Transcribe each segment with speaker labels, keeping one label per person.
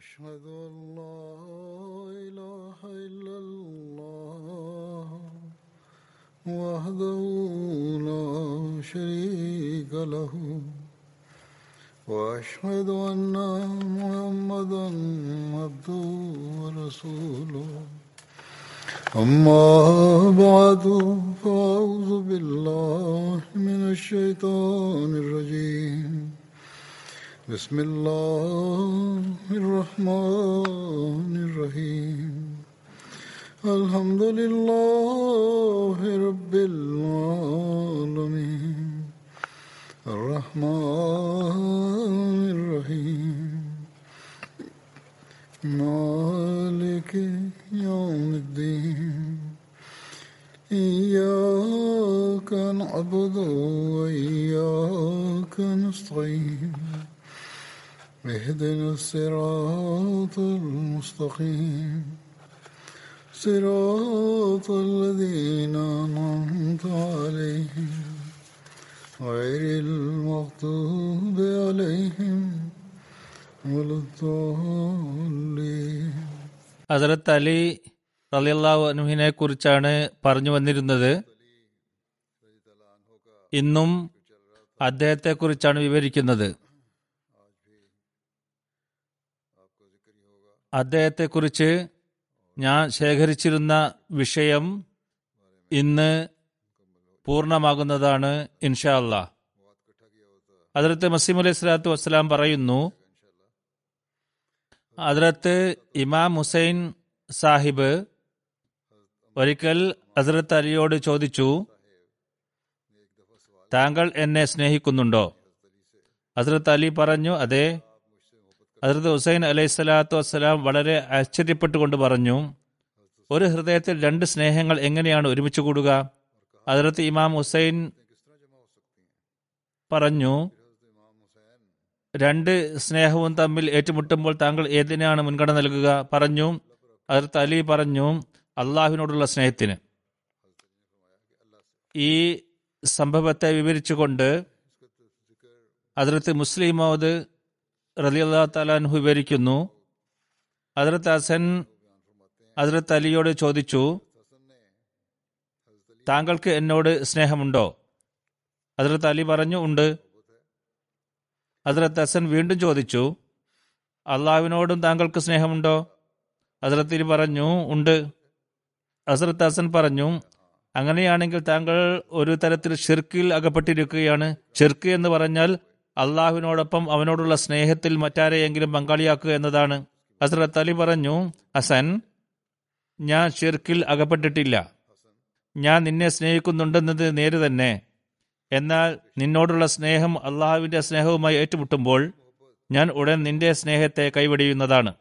Speaker 1: أشهد أن لا إله إلا الله وحده لا شريك له وأشهد أن محمدا عبده ورسوله أما بعد فأعوذ بالله من الشيطان الرجيم بسم الله الرحمن الرحيم الحمد لله رب العالمين الرحمن الرحيم مالك يوم الدين إياك نعبد وإياك نستعين اهدنا الصراط المستقيم صراط الذين أنعمت عليهم غير المغضوب عليهم ولا الضالين
Speaker 2: ഹസരത്ത് അലി റലിയല്ലാഹു അനുഹിനെ കുറിച്ചാണ് പറഞ്ഞു വന്നിരുന്നത് ഇന്നും അദ്ദേഹത്തെക്കുറിച്ചാണ് വിവരിക്കുന്നത് അദ്ദേഹത്തെക്കുറിച്ച് ഞാൻ ശേഖരിച്ചിരുന്ന വിഷയം ഇന്ന് പൂർണ്ണമാകുന്നതാണ് ഇൻഷാ അല്ലാ അതിർത്ത് മസീം അലൈഹി സ്വലാത്തു വസ്സലാം പറയുന്നു അതിർത്ത് ഇമാം ഹുസൈൻ സാഹിബ് ഒരിക്കൽ ഹസരത്ത് അലിയോട് ചോദിച്ചു താങ്കൾ എന്നെ സ്നേഹിക്കുന്നുണ്ടോ ഹസരത്ത് അലി പറഞ്ഞു അതെ ഹസരത്ത് ഹുസൈൻ അലൈഹി സ്വലാത്തു വസ്സലാം വളരെ ആശ്ചര്യപ്പെട്ടുകൊണ്ട് പറഞ്ഞു ഒരു ഹൃദയത്തിൽ രണ്ട് സ്നേഹങ്ങൾ എങ്ങനെയാണ് ഒരുമിച്ച് കൂടുക ഹസരത്ത് ഇമാം ഹുസൈൻ പറഞ്ഞു രണ്ട് സ്നേഹവും തമ്മിൽ ഏറ്റുമുട്ടുമ്പോൾ താങ്കൾ ഏതിനാണ് മുൻഗണന നൽകുക പറഞ്ഞു ഹസരത്ത് അലി പറഞ്ഞു അള്ളാഹുവിനോടുള്ള സ്നേഹത്തിന് ഈ സംഭവത്തെ വിവരിച്ചുകൊണ്ട് അതിർത്ത് മുസ്ലിം മൗദ് റലി അള്ളാഹു താലാൻഹു വിവരിക്കുന്നു അതിർത്ത് ഹസൻ അതിർത്ത് അലിയോട് ചോദിച്ചു താങ്കൾക്ക് എന്നോട് സ്നേഹമുണ്ടോ അതിർത്ത് അലി പറഞ്ഞു ഉണ്ട് അതിർത്ത് ഹസൻ വീണ്ടും ചോദിച്ചു അള്ളാഹുവിനോടും താങ്കൾക്ക് സ്നേഹമുണ്ടോ അതിർത്ത് അലി പറഞ്ഞു ഉണ്ട് ഹസരത്ത് ഹസൻ പറഞ്ഞു അങ്ങനെയാണെങ്കിൽ താങ്കൾ ഒരു തരത്തിൽ ഷിർക്കിൽ അകപ്പെട്ടിരിക്കുകയാണ് ഷിർക്ക് എന്ന് പറഞ്ഞാൽ അള്ളാഹുവിനോടൊപ്പം അവനോടുള്ള സ്നേഹത്തിൽ മറ്റാരെയെങ്കിലും പങ്കാളിയാക്കുക എന്നതാണ് ഹസരത്ത് അലി പറഞ്ഞു ഹസൻ ഞാൻ ഷിർക്കിൽ അകപ്പെട്ടിട്ടില്ല ഞാൻ നിന്നെ സ്നേഹിക്കുന്നുണ്ടെന്നത് നേര് തന്നെ എന്നാൽ നിന്നോടുള്ള സ്നേഹം അള്ളാഹുവിന്റെ സ്നേഹവുമായി ഏറ്റുമുട്ടുമ്പോൾ ഞാൻ ഉടൻ നിന്റെ സ്നേഹത്തെ കൈവടിയുന്നതാണ്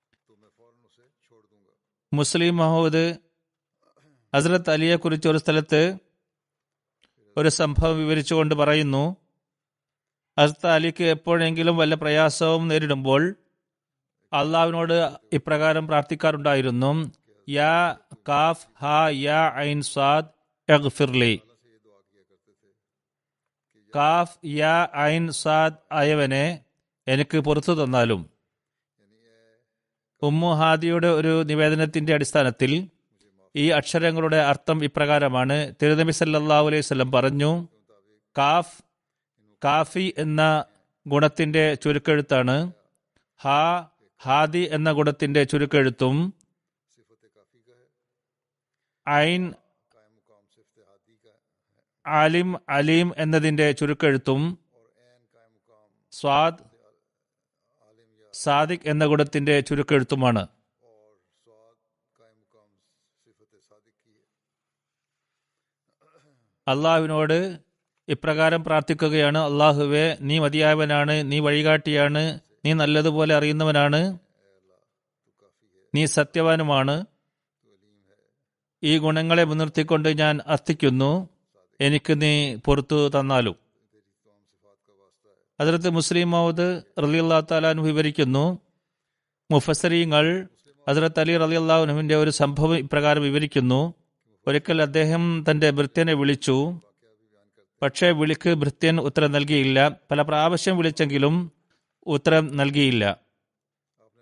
Speaker 2: മുസ്ലിം മഹൂദ് ഹസ്രത്ത് അലിയെക്കുറിച്ച് ഒരു സ്ഥലത്ത് ഒരു സംഭവം വിവരിച്ചുകൊണ്ട് പറയുന്നു ഹസ്രത്ത് അലിക്ക് എപ്പോഴെങ്കിലും വല്ല പ്രയാസവും നേരിടുമ്പോൾ അള്ളാഹുവിനോട് ഇപ്രകാരം പ്രാർത്ഥിക്കാറുണ്ടായിരുന്നു യാ കാഫ് ഹ യാ ഐൻ സാദ് എഗ്ഫിർലി കാഫ് യാ ഐൻ സാദ് ആയവനെ എനിക്ക് പുറത്തു തന്നാലും ഉമ്മു ഹാദിയുടെ ഒരു നിവേദനത്തിന്റെ അടിസ്ഥാനത്തിൽ ഈ അക്ഷരങ്ങളുടെ അർത്ഥം ഇപ്രകാരമാണ് തിരുനബി സല്ലാഹു അലൈഹി സ്വലം പറഞ്ഞു കാഫ് കാഫി എന്ന ഗുണത്തിന്റെ ചുരുക്കെഴുത്താണ് ഹാ ഹാദി എന്ന ഗുണത്തിന്റെ ചുരുക്കെഴുത്തും ഐൻ ആലിം അലീം എന്നതിന്റെ ചുരുക്കെഴുത്തും സ്വാദ് സാദിഖ് എന്ന ഗുണത്തിന്റെ ചുരുക്കെഴുത്തുമാണ് അള്ളാഹുവിനോട് ഇപ്രകാരം പ്രാർത്ഥിക്കുകയാണ് അള്ളാഹുവെ നീ മതിയായവനാണ് നീ വഴികാട്ടിയാണ് നീ നല്ലതുപോലെ അറിയുന്നവനാണ് നീ സത്യവാനുമാണ് ഈ ഗുണങ്ങളെ മുൻനിർത്തിക്കൊണ്ട് ഞാൻ അർത്ഥിക്കുന്നു എനിക്ക് നീ പുറത്തു തന്നാലും അതിർത്ത് മുസ്ലിം മൗദ് റലിയുള്ള താലാൻ വിവരിക്കുന്നു മുഫസരീങ്ങൾ ഹസരത്ത് അലി റലി അള്ളാഹുനുവിന്റെ ഒരു സംഭവം ഇപ്രകാരം വിവരിക്കുന്നു ഒരിക്കൽ അദ്ദേഹം തന്റെ ഭൃത്യനെ വിളിച്ചു പക്ഷേ വിളിക്ക് ഭൃത്യൻ ഉത്തരം നൽകിയില്ല പല പ്രാവശ്യം വിളിച്ചെങ്കിലും ഉത്തരം നൽകിയില്ല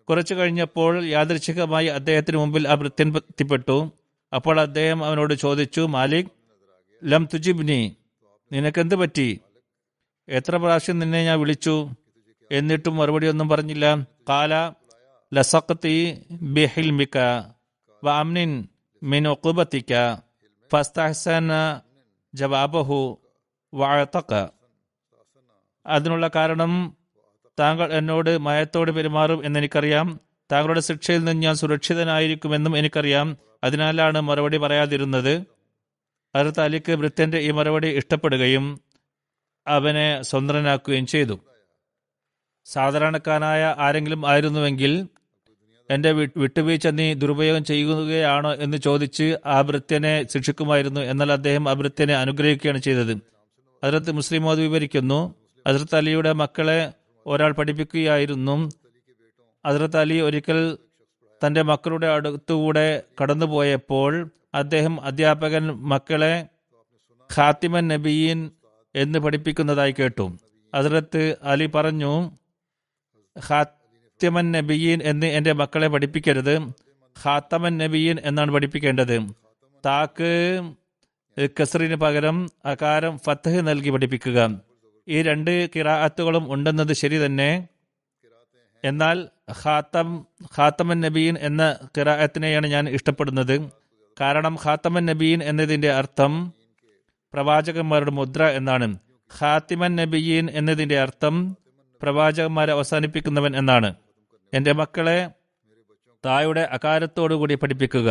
Speaker 2: കുറച്ചു കഴിഞ്ഞപ്പോൾ യാദൃച്ഛികമായി അദ്ദേഹത്തിന് മുമ്പിൽ ആ ഭൃത്യൻ എത്തിപ്പെട്ടു അപ്പോൾ അദ്ദേഹം അവനോട് ചോദിച്ചു മാലിക് ലം തുജിബ്നി നിനക്കെന്ത് പറ്റി എത്ര പ്രാവശ്യം നിന്നെ ഞാൻ വിളിച്ചു എന്നിട്ടും മറുപടി ഒന്നും പറഞ്ഞില്ല കാല ലസഖത്തി ബിഹിൽമിക വഅംനിൻ മിൻ ഉഖുബതിക ഫസ്തഹ്സന ജവാബഹു വഅതക അതിനുള്ള കാരണം താങ്കൾ എന്നോട് മയത്തോട് പെരുമാറും എന്നെനിക്കറിയാം താങ്കളുടെ ശിക്ഷയിൽ നിന്ന് ഞാൻ സുരക്ഷിതനായിരിക്കുമെന്നും എനിക്കറിയാം അതിനാലാണ് മറുപടി പറയാതിരുന്നത് ഹർത്ത് അലിക്ക് ഭൃത്യന്റെ ഈ മറുപടി ഇഷ്ടപ്പെടുകയും അവനെ സ്വതന്ത്രനാക്കുകയും ചെയ്തു സാധാരണക്കാരനായ ആരെങ്കിലും ആയിരുന്നുവെങ്കിൽ എന്റെ വി- വിട്ടുവീഴ്ച നീ ദുരുപയോഗം ചെയ്യുകയാണോ എന്ന് ചോദിച്ച് ആ ഭൃത്യനെ ശിക്ഷിക്കുമായിരുന്നു എന്നാൽ അദ്ദേഹം ആ ഭൃത്യനെ അനുഗ്രഹിക്കുകയാണ് ചെയ്തത് അതിർത്ത് മുസ്ലിം മോദ് വിവരിക്കുന്നു അതിർത്ത് അലിയുടെ മക്കളെ ഒരാൾ പഠിപ്പിക്കുകയായിരുന്നു അതിർത്ത് അലി ഒരിക്കൽ തന്റെ മക്കളുടെ അടുത്തുകൂടെ കടന്നുപോയപ്പോൾ അദ്ദേഹം അധ്യാപകൻ മക്കളെ ഖാത്തിമൻ നബീൻ എന്ന് പഠിപ്പിക്കുന്നതായി കേട്ടു അതിർത്ത് അലി പറഞ്ഞു ഖാത്തിമൻ നബിയീൻ എന്ന് എന്റെ മക്കളെ പഠിപ്പിക്കരുത് ഖാത്തമൻ നബിയീൻ എന്നാണ് പഠിപ്പിക്കേണ്ടത് താക്ക് കസറിന് പകരം അകാരം ഫത്തഹ് നൽകി പഠിപ്പിക്കുക ഈ രണ്ട് കിറാഅത്തുകളും ഉണ്ടെന്നത് ശരി തന്നെ എന്നാൽ ഖാത്തം ഖാത്തമൻ നബീൻ എന്ന കിറാഅത്തിനെയാണ് ഞാൻ ഇഷ്ടപ്പെടുന്നത് കാരണം ഖാത്തമൻ നബീൻ എന്നതിന്റെ അർത്ഥം പ്രവാചകന്മാരുടെ മുദ്ര എന്നാണ് ഖാത്തിമൻ നബിയീൻ എന്നതിന്റെ അർത്ഥം പ്രവാചകന്മാരെ അവസാനിപ്പിക്കുന്നവൻ എന്നാണ് എന്റെ മക്കളെ തായുടെ അകാരത്തോടുകൂടി പഠിപ്പിക്കുക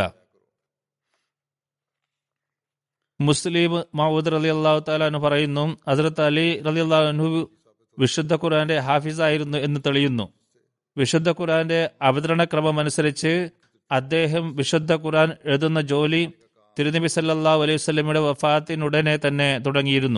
Speaker 2: മുസ്ലിം മഹൂദ് റലി അള്ളാഹു താലാന്ന് പറയുന്നു ഹസരത്ത് അലി റലി അള്ളാഹു വിശുദ്ധ ഖുർആന്റെ ഹാഫിസായിരുന്നു എന്ന് തെളിയുന്നു വിശുദ്ധ ഖുർആന്റെ അവതരണ ക്രമം അനുസരിച്ച് അദ്ദേഹം വിശുദ്ധ ഖുർആൻ എഴുതുന്ന ജോലി തിരുനബി സല്ലല്ലാഹു അലൈഹി വസല്ലമയുടെ വഫാത്തിനുടനെ തന്നെ തുടങ്ങിയിരുന്നു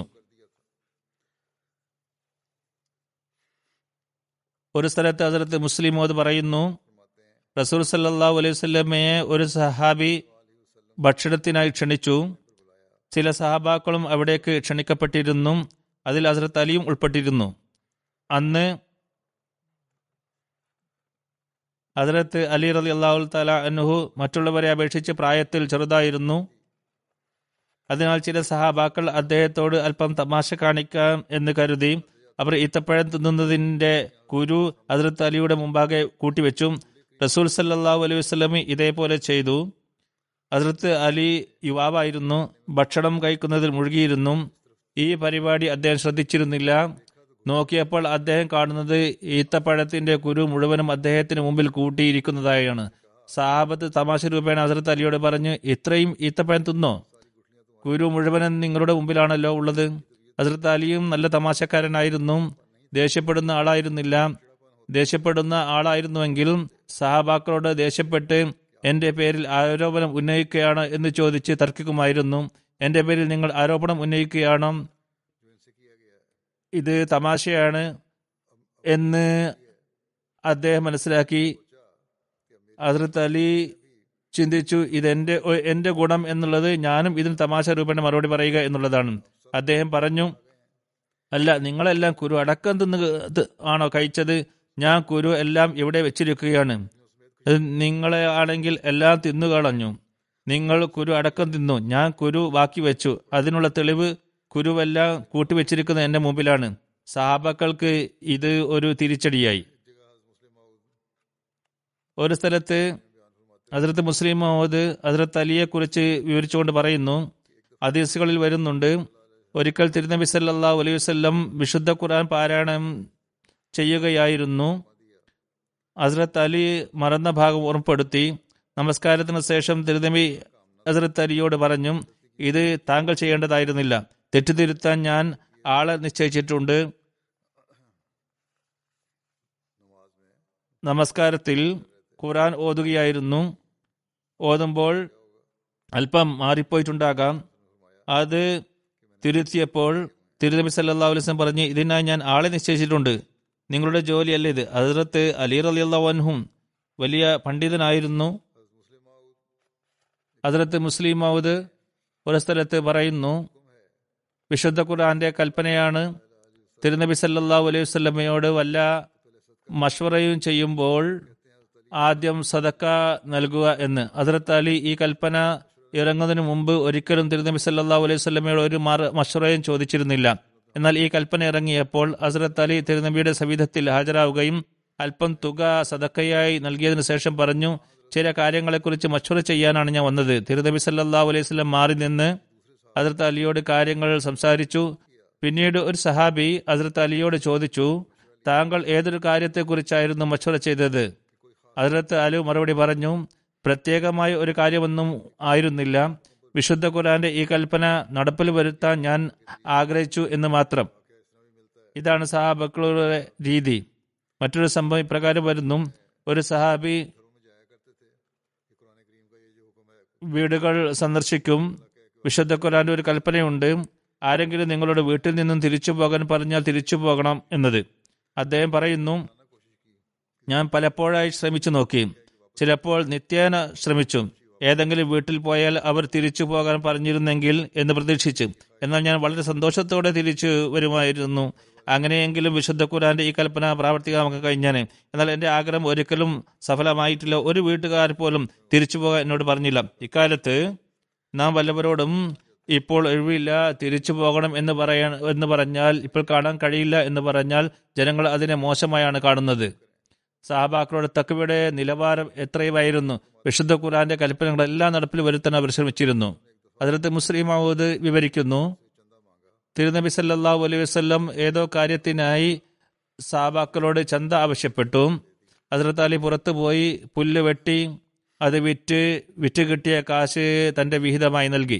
Speaker 2: ഒരു സ്ഥലത്ത് ഹസരത്ത് മുസ്ലിം മോദ് പറയുന്നു റസൂൽ സല്ലല്ലാഹു അലൈഹി വസല്ലമയെ ഒരു സഹാബി ഭക്ഷണത്തിനായി ക്ഷണിച്ചു ചില സഹാബാക്കളും അവിടേക്ക് ക്ഷണിക്കപ്പെട്ടിരുന്നു അതിൽ ഹസരത്ത് അലിയും ഉൾപ്പെട്ടിരുന്നു അന്ന് ഹസരത്ത് അലി റലി അള്ളാഹു തല അന്നുഹു മറ്റുള്ളവരെ അപേക്ഷിച്ച് പ്രായത്തിൽ ചെറുതായിരുന്നു അതിനാൽ ചില സഹാബാക്കൾ അദ്ദേഹത്തോട് അല്പം തമാശ കാണിക്കാം എന്ന് കരുതി അവർ ഈത്തപ്പഴം തിന്നുന്നതിന്റെ കുരു ഹസരത്ത് അലിയുടെ മുമ്പാകെ കൂട്ടിവെച്ചു റസൂൽ സല്ലല്ലാഹു അലൈഹി വസല്ലമി ഇതേപോലെ ചെയ്തു ഹസരത്ത് അലി യുവാവായിരുന്നു ഭക്ഷണം കഴിക്കുന്നതിൽ മുഴുകിയിരുന്നു ഈ പരിപാടി അദ്ദേഹം ശ്രദ്ധിച്ചിരുന്നില്ല നോക്കിയപ്പോൾ അദ്ദേഹം കാണുന്നത് ഈത്തപ്പഴത്തിന്റെ കുരു മുഴുവനും അദ്ദേഹത്തിന് മുമ്പിൽ കൂട്ടിയിരിക്കുന്നതായാണ് സാഹബത്ത് തമാശ രൂപേണ ഹസരത്ത് അലിയോട് പറഞ്ഞു ഇത്രയും ഈത്തപ്പഴം തിന്നോ കുരു മുഴുവനും നിങ്ങളുടെ മുമ്പിലാണല്ലോ ഉള്ളത് ഹസരത്ത് അലിയും നല്ല തമാശക്കാരനായിരുന്നു ദേഷ്യപ്പെടുന്ന ആളായിരുന്നില്ല ദേഷ്യപ്പെടുന്ന ആളായിരുന്നുവെങ്കിൽ സഹാബാക്കളോട് ദേഷ്യപ്പെട്ട് എന്റെ പേരിൽ ആരോപണം ഉന്നയിക്കുകയാണ് എന്ന് ചോദിച്ച് തർക്കിക്കുമായിരുന്നു എന്റെ പേരിൽ നിങ്ങൾ ആരോപണം ഉന്നയിക്കുകയാണോ ഇത് തമാശയാണ് എന്ന് അദ്ദേഹം മനസ്സിലാക്കി ഹസ്രത്ത് അലി ചിന്തിച്ചു ഇതെന്റെ ഒ- എന്റെ ഗുണം എന്നുള്ളത് ഞാനും ഇതിന് തമാശ രൂപേണ മറുപടി പറയുക എന്നുള്ളതാണ് അദ്ദേഹം പറഞ്ഞു അല്ല നിങ്ങളെല്ലാം കുരു അടക്കം തിന്ന് ത് ആണോ കഴിച്ചത് ഞാൻ കുരു എല്ലാം ഇവിടെ വെച്ചിരിക്കുകയാണ് അത് നിങ്ങളെ ആണെങ്കിൽ എല്ലാം തിന്നുകളഞ്ഞു നിങ്ങൾ കുരു അടക്കം തിന്നു ഞാൻ കുരു ബാക്കി വെച്ചു അതിനുള്ള തെളിവ് കുരുവെല്ലാം കൂട്ടിവെച്ചിരിക്കുന്ന എന്റെ മുമ്പിലാണ് സഹാബക്കൾക്ക് ഇത് ഒരു തിരിച്ചടിയായി ഒരു സ്ഥലത്ത് ഹസ്രത്ത് മുസ്ലിം മുഹമ്മദ് ഹസ്രത്ത് അലിയെ കുറിച്ച് വിവരിച്ചുകൊണ്ട് പറയുന്നു ഹദീസുകളിൽ വരുന്നുണ്ട് ഒരിക്കൽ തിരുനബി സല്ലല്ലാഹു അലൈഹി വസല്ലം വിശുദ്ധ ഖുർആൻ പാരായണം ചെയ്യുകയായിരുന്നു ഹസ്രത്ത് അലി മറന്ന ഭാഗം ഓർമ്മപ്പെടുത്തി നമസ്കാരത്തിന് ശേഷം തിരുനബി ഹസ്രത്ത് അലിയോട് പറഞ്ഞു ഇത് താങ്കൾ ചെയ്യേണ്ടതായിരുന്നില്ല തെറ്റുതിരുത്താൻ ഞാൻ ആളെ നിശ്ചയിച്ചിട്ടുണ്ട് നമസ്കാരത്തിൽ ഖുറാൻ ഓതുകയായിരുന്നു ഓതുമ്പോൾ അല്പം മാറിപ്പോയിട്ടുണ്ടാകാം അത് തിരുത്തിയപ്പോൾ തിരുനബി സല്ലല്ലാഹു അലൈഹി വസല്ലം പറഞ്ഞ് ഇതിനായി ഞാൻ ആളെ നിശ്ചയിച്ചിട്ടുണ്ട് നിങ്ങളുടെ ജോലിയല്ല ഇത് ഹസ്രത്ത് അലി റളിയല്ലാഹു അൻഹും വലിയ പണ്ഡിതനായിരുന്നു ഹസ്രത്ത് മുസ്ലിം മൗദ് ഒരു സ്ഥലത്ത് പറയുന്നു വിശുദ്ധ ഖുർആന്റെ കൽപ്പനയാണ് തിരുനബി സല്ലല്ലാഹു അലൈഹി വസല്ലമയോട് വല്ല മഷ്വറയും ചെയ്യുമ്പോൾ ആദ്യം സദക്ക നൽകുക എന്ന് ഹസരത്ത് അലി ഈ കൽപ്പന ഇറങ്ങുന്നതിന് മുമ്പ് ഒരിക്കലും തിരുനബി സല്ലാ അലൈഹി സ്വലമയോട് ഒരു മറ മഷറയും ചോദിച്ചിരുന്നില്ല എന്നാൽ ഈ കൽപ്പന ഇറങ്ങിയപ്പോൾ ഹസരത്ത് അലി തിരുനബിയുടെ സവിധത്തിൽ ഹാജരാവുകയും അല്പം തുക സദക്കയായി നൽകിയതിനു ശേഷം പറഞ്ഞു ചില കാര്യങ്ങളെക്കുറിച്ച് മഷുറ ചെയ്യാനാണ് ഞാൻ വന്നത് തിരുനബി സല്ലാ അലൈഹി സ്വലം മാറി നിന്ന് ഹസരത്ത് അലിയോട് കാര്യങ്ങൾ സംസാരിച്ചു പിന്നീട് ഒരു സഹാബി ഹസരത്ത് അലിയോട് ചോദിച്ചു താങ്കൾ ഏതൊരു കാര്യത്തെക്കുറിച്ചായിരുന്നു മഷുറ ചെയ്തത് ഹസരത്ത് അലു മറുപടി പറഞ്ഞു പ്രത്യേകമായ ഒരു കാര്യമൊന്നും ആയിരുന്നില്ല വിശുദ്ധ ഖുറാന്റെ ഈ കൽപ്പന നടപ്പിൽ വരുത്താൻ ഞാൻ ആഗ്രഹിച്ചു എന്ന് മാത്രം ഇതാണ് സഹാബക്കളുടെ രീതി മറ്റൊരു സംഭവം ഇപ്രകാരം വരുന്നു ഒരു സഹാബി വീടുകൾ സന്ദർശിക്കും വിശുദ്ധ ഖുറാന്റെ ഒരു കൽപ്പനയുണ്ട് ആരെങ്കിലും നിങ്ങളുടെ വീട്ടിൽ നിന്നും തിരിച്ചു പോകാൻ പറഞ്ഞാൽ തിരിച്ചു പോകണം എന്നത് അദ്ദേഹം പറയുന്നു ഞാൻ പലപ്പോഴായി ശ്രമിച്ചു നോക്കി ചിലപ്പോൾ നിത്യേന ശ്രമിച്ചു ഏതെങ്കിലും വീട്ടിൽ പോയാൽ അവർ തിരിച്ചു പോകാൻ പറഞ്ഞിരുന്നെങ്കിൽ എന്ന് പ്രതീക്ഷിച്ചു എന്നാൽ ഞാൻ വളരെ സന്തോഷത്തോടെ തിരിച്ചു വരുമായിരുന്നു അങ്ങനെയെങ്കിലും വിശുദ്ധ ഖുറാന്റെ ഈ കൽപ്പന പ്രാവർത്തികമാക്കാൻ കഴിഞ്ഞാണ് എന്നാൽ എന്റെ ആഗ്രഹം ഒരിക്കലും സഫലമായിട്ടില്ല ഒരു വീട്ടുകാർ പോലും തിരിച്ചു പോകാൻ എന്നോട് പറഞ്ഞില്ല ഇക്കാലത്ത് നാം വല്ലവരോടും ഇപ്പോൾ ഒഴിവില്ല തിരിച്ചു പോകണം എന്ന് പറയാൻ എന്ന് പറഞ്ഞാൽ ഇപ്പോൾ കാണാൻ കഴിയില്ല എന്ന് പറഞ്ഞാൽ ജനങ്ങൾ അതിനെ മോശമായാണ് കാണുന്നത് സഹാബാക്കളുടെ തക്കവയുടെ നിലവാരം എത്രയുമായിരുന്നു വിശുദ്ധ ഖുറാന്റെ കൽപ്പനകളെല്ലാം നടപ്പിൽ വരുത്താൻ അവർ ശ്രമിച്ചിരുന്നു അതിലത്ത് മുസ്ലിം മഹൂദ് വിവരിക്കുന്നു തിരുനബി സല്ലാഹു അലൈഹി വസ്ലം ഏതോ കാര്യത്തിനായി സാബാക്കളോട് ചന്ത ആവശ്യപ്പെട്ടു ഹസ്രത്ത് അലി പുറത്തു പോയി പുല്ല് വെട്ടി അത് വിറ്റ് വിറ്റ് കിട്ടിയ കാശ് തന്റെ വിഹിതമായി നൽകി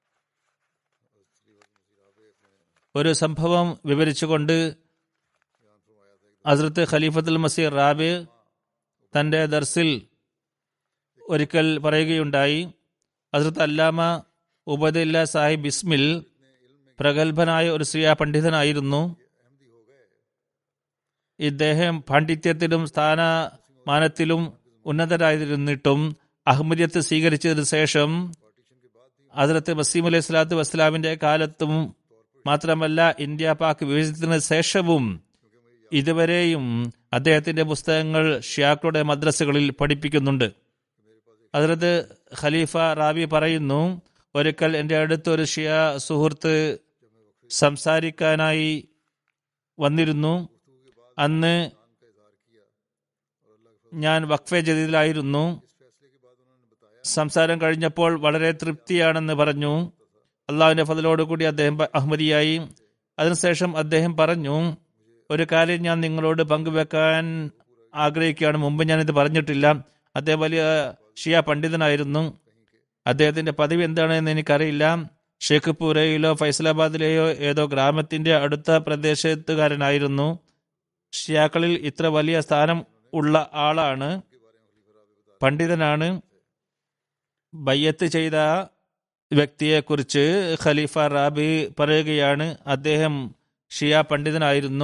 Speaker 2: ഒരു സംഭവം വിവരിച്ചുകൊണ്ട് ഹസ്രത്ത് ഖലീഫത്തുൽ മസീർ റാബി തന്റെ ദർസിൽ ഒരിക്കൽ പറയുകയുണ്ടായി ഹസ്രത്ത് അല്ലാമ ഉബദില്ല സാഹിബ് ബിസ്മിൽ പ്രഗത്ഭനായ ഒരു സ്ത്രീയ പണ്ഡിതനായിരുന്നു ഇദ്ദേഹം പാണ്ഡിത്യത്തിലും സ്ഥാനമാനത്തിലും ഉന്നതരായിരുന്നിട്ടും അഹമ്മദിയത്ത് സ്വീകരിച്ചതിനു ശേഷം ഹസരത്ത് വസീം അലൈഹി സ്വലാത്തു വസ്സലാമിന്റെ കാലത്തും മാത്രമല്ല ഇന്ത്യ പാക് വിഭജനത്തിന് ശേഷവും ഇതുവരെയും അദ്ദേഹത്തിന്റെ പുസ്തകങ്ങൾ ഷിയാക്കളുടെ മദ്രസകളിൽ പഠിപ്പിക്കുന്നുണ്ട് ഹസരത്ത് ഖലീഫ റാബി പറയുന്നു ഒരിക്കൽ എൻ്റെ അടുത്തൊരു ഷിയ സുഹൃത്ത് സംസാരിക്കാനായി വന്നിരുന്നു അന്ന് ഞാൻ വഖഫെ ജദീദിലായിരുന്നു സംസാരം കഴിഞ്ഞപ്പോൾ വളരെ തൃപ്തിയാണെന്ന് പറഞ്ഞു അള്ളാഹുവിന്റെ ഫതിലോട് കൂടി അദ്ദേഹം അഹമ്മദിയായി അതിനുശേഷം അദ്ദേഹം പറഞ്ഞു ഒരു കാര്യം ഞാൻ നിങ്ങളോട് പങ്കുവെക്കാൻ ആഗ്രഹിക്കുകയാണ് മുമ്പ് ഞാനിത് പറഞ്ഞിട്ടില്ല അദ്ദേഹം വലിയ ഷിയ പണ്ഡിതനായിരുന്നു അദ്ദേഹത്തിന്റെ പദവി എന്താണെന്ന് എനിക്കറിയില്ല ഷേഖ്പൂരയിലോ ഫൈസലാബാദിലെയോ ഏതോ ഗ്രാമത്തിന്റെ അടുത്ത പ്രദേശത്തുകാരനായിരുന്നു ഷിയാക്കളിൽ ഇത്ര വലിയ സ്ഥാനം ഉള്ള ആളാണ് പണ്ഡിതനാണ് ബയ്യത്ത് ചെയ്ത വ്യക്തിയെക്കുറിച്ച് ഖലീഫ റാബി പറയുകയാണ് അദ്ദേഹം ഷിയ പണ്ഡിതനായിരുന്നു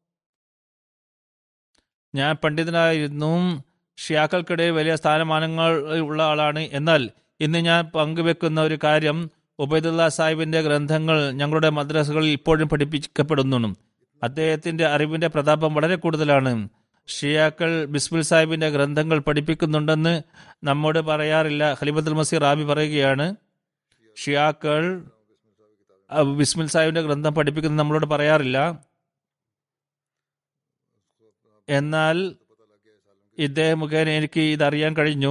Speaker 2: ഞാൻ പണ്ഡിതനായിരുന്നു ഷിയാക്കൾക്കിടയിൽ വലിയ സ്ഥാനമാനങ്ങൾ ഉള്ള ആളാണ് എന്നാൽ ഇന്ന് ഞാൻ പങ്കുവെക്കുന്ന ഒരു കാര്യം ഉബൈദുല്ല സാഹിബിന്റെ ഗ്രന്ഥങ്ങൾ ഞങ്ങളുടെ മദ്രസകളിൽ ഇപ്പോഴും പഠിപ്പിക്കപ്പെടുന്നു അദ്ദേഹത്തിന്റെ അറിവിന്റെ പ്രതാപം വളരെ കൂടുതലാണ് ഷിയാക്കൾ ബിസ്മിൽ സാഹിബിന്റെ ഗ്രന്ഥങ്ങൾ പഠിപ്പിക്കുന്നുണ്ടെന്ന് നമ്മോട് പറയാറില്ല ഖലീബത്തുൽ മസീർ റാബി പറയുകയാണ് ഷിയാക്കൾ ബിസ്മിൽ സാഹിബിന്റെ ഗ്രന്ഥം പഠിപ്പിക്കുന്നത് നമ്മളോട് പറയാറില്ല എന്നാൽ ഇദ്ദേഹം മുഖേന എനിക്ക് ഇതറിയാൻ കഴിഞ്ഞു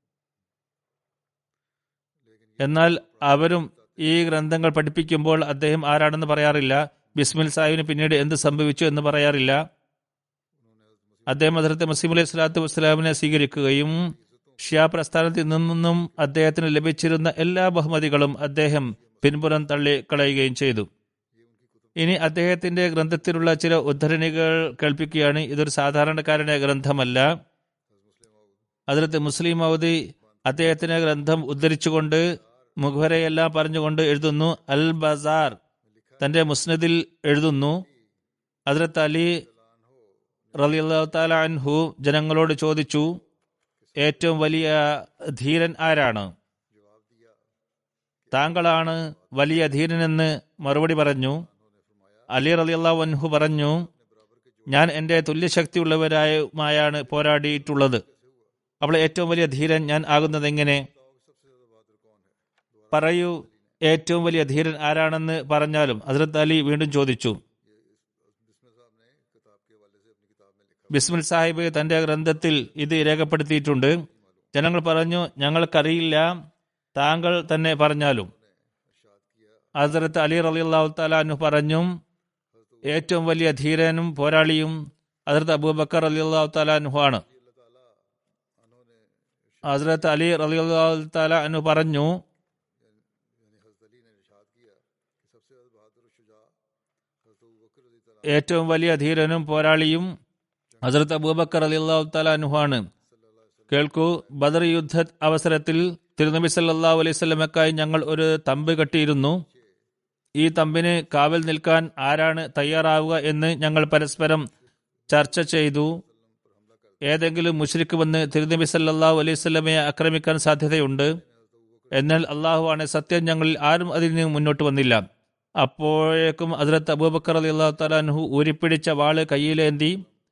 Speaker 2: എന്നാൽ അവരും ഈ ഗ്രന്ഥങ്ങൾ പഠിപ്പിക്കുമ്പോൾ അദ്ദേഹം ആരാണെന്ന് പറയാറില്ല ബിസ്മിൽ സാഹിബിന് പിന്നീട് എന്ത് സംഭവിച്ചു എന്ന് പറയാറില്ല അദ്ദേഹം ഹസരത്ത് മസീം അലൈഹി സ്വലാത്തു വസ്സലാമിനെ സ്വീകരിക്കുകയും ഷിയാ പ്രസ്ഥാനത്തിൽ നിന്നും അദ്ദേഹത്തിന് ലഭിച്ചിരുന്ന എല്ലാ ബഹുമതികളും അദ്ദേഹം പിൻപുറം തള്ളി കളയുകയും ചെയ്തു ഇനി അദ്ദേഹത്തിന്റെ ഗ്രന്ഥത്തിലുള്ള ചില ഉദ്ധരണികൾ കേൾപ്പിക്കുകയാണ് ഇതൊരു സാധാരണക്കാരന്റെ ഗ്രന്ഥമല്ല അതിലത്ത് മുസ്ലിം മൗദി അദ്ദേഹത്തിന്റെ ഗ്രന്ഥം ഉദ്ധരിച്ചുകൊണ്ട് മുഖവരെയെല്ലാം പറഞ്ഞുകൊണ്ട് എഴുതുന്നു അൽ ബസാർ തന്റെ മുസ്നദിൽ എഴുതുന്നു ഹസ്രത്ത് അലി റലിയുള്ള അൻഹു ജനങ്ങളോട് ചോദിച്ചു ഏറ്റവും വലിയ ധീരൻ ആരാണ് താങ്കളാണ് വലിയ ധീരനെന്ന് മറുപടി പറഞ്ഞു അലി റലിയുള്ള അൻഹു പറഞ്ഞു ഞാൻ എൻ്റെ തുല്യശക്തിയുള്ളവരായുമായാണ് പോരാടിയിട്ടുള്ളത് അപ്പോൾ ഏറ്റവും വലിയ ധീരൻ ഞാൻ ആകുന്നത് എങ്ങനെ പറയൂ ഏറ്റവും വലിയ ധീരൻ ആരാണെന്ന് പറഞ്ഞാലും ഹസ്രത്ത് അലി വീണ്ടും ചോദിച്ചു ബിസ്മിൽ സാഹിബ് തന്റെ ഗ്രന്ഥത്തിൽ ഇത് രേഖപ്പെടുത്തിയിട്ടുണ്ട് ജനങ്ങൾ പറഞ്ഞു ഞങ്ങൾക്കറിയില്ല താങ്കൾ തന്നെ പറഞ്ഞാലും ഹസരത്ത് അലി റലി അള്ളാഹു താലാനു പറഞ്ഞു ഏറ്റവും വലിയ ധീരനും പോരാളിയും ഹസരത്ത് അബൂബക്കർ അലി അള്ളാഹു താലാനു ആണ് ഹസരത്ത് അലി റലി അള്ളാഹു താലാനു പറഞ്ഞു ഏറ്റവും വലിയ ധീരനും പോരാളിയും ഹസരത്ത് അബൂബക്കർ അലി അള്ളാഹു താലാനുഹാണ് കേൾക്കൂ ബദർ യുദ്ധ അവസരത്തിൽ തിരുനബി സല്ലാ അലൈഹി സ്വലമക്കായി ഞങ്ങൾ ഒരു തമ്പ് കെട്ടിയിരുന്നു ഈ തമ്പിന് കാവൽ നിൽക്കാൻ ആരാണ് തയ്യാറാവുക എന്ന് ഞങ്ങൾ പരസ്പരം ചർച്ച ചെയ്തു ഏതെങ്കിലും മുഷ്രിക്ക് വന്ന് തിരുനബി സല്ലാഹു അലൈഹി സ്വലമയെ ആക്രമിക്കാൻ സാധ്യതയുണ്ട് എന്നാൽ അള്ളാഹുവാണ് സത്യം ഞങ്ങളിൽ ആരും അതിന് മുന്നോട്ട് വന്നില്ല അപ്പോഴേക്കും ഹസ്രത്ത് അബൂബക്കർ അലി അള്ളാഹു തലാൻഹു ഊരിപ്പിടിച്ച വാള് കയ്യിലേന്തി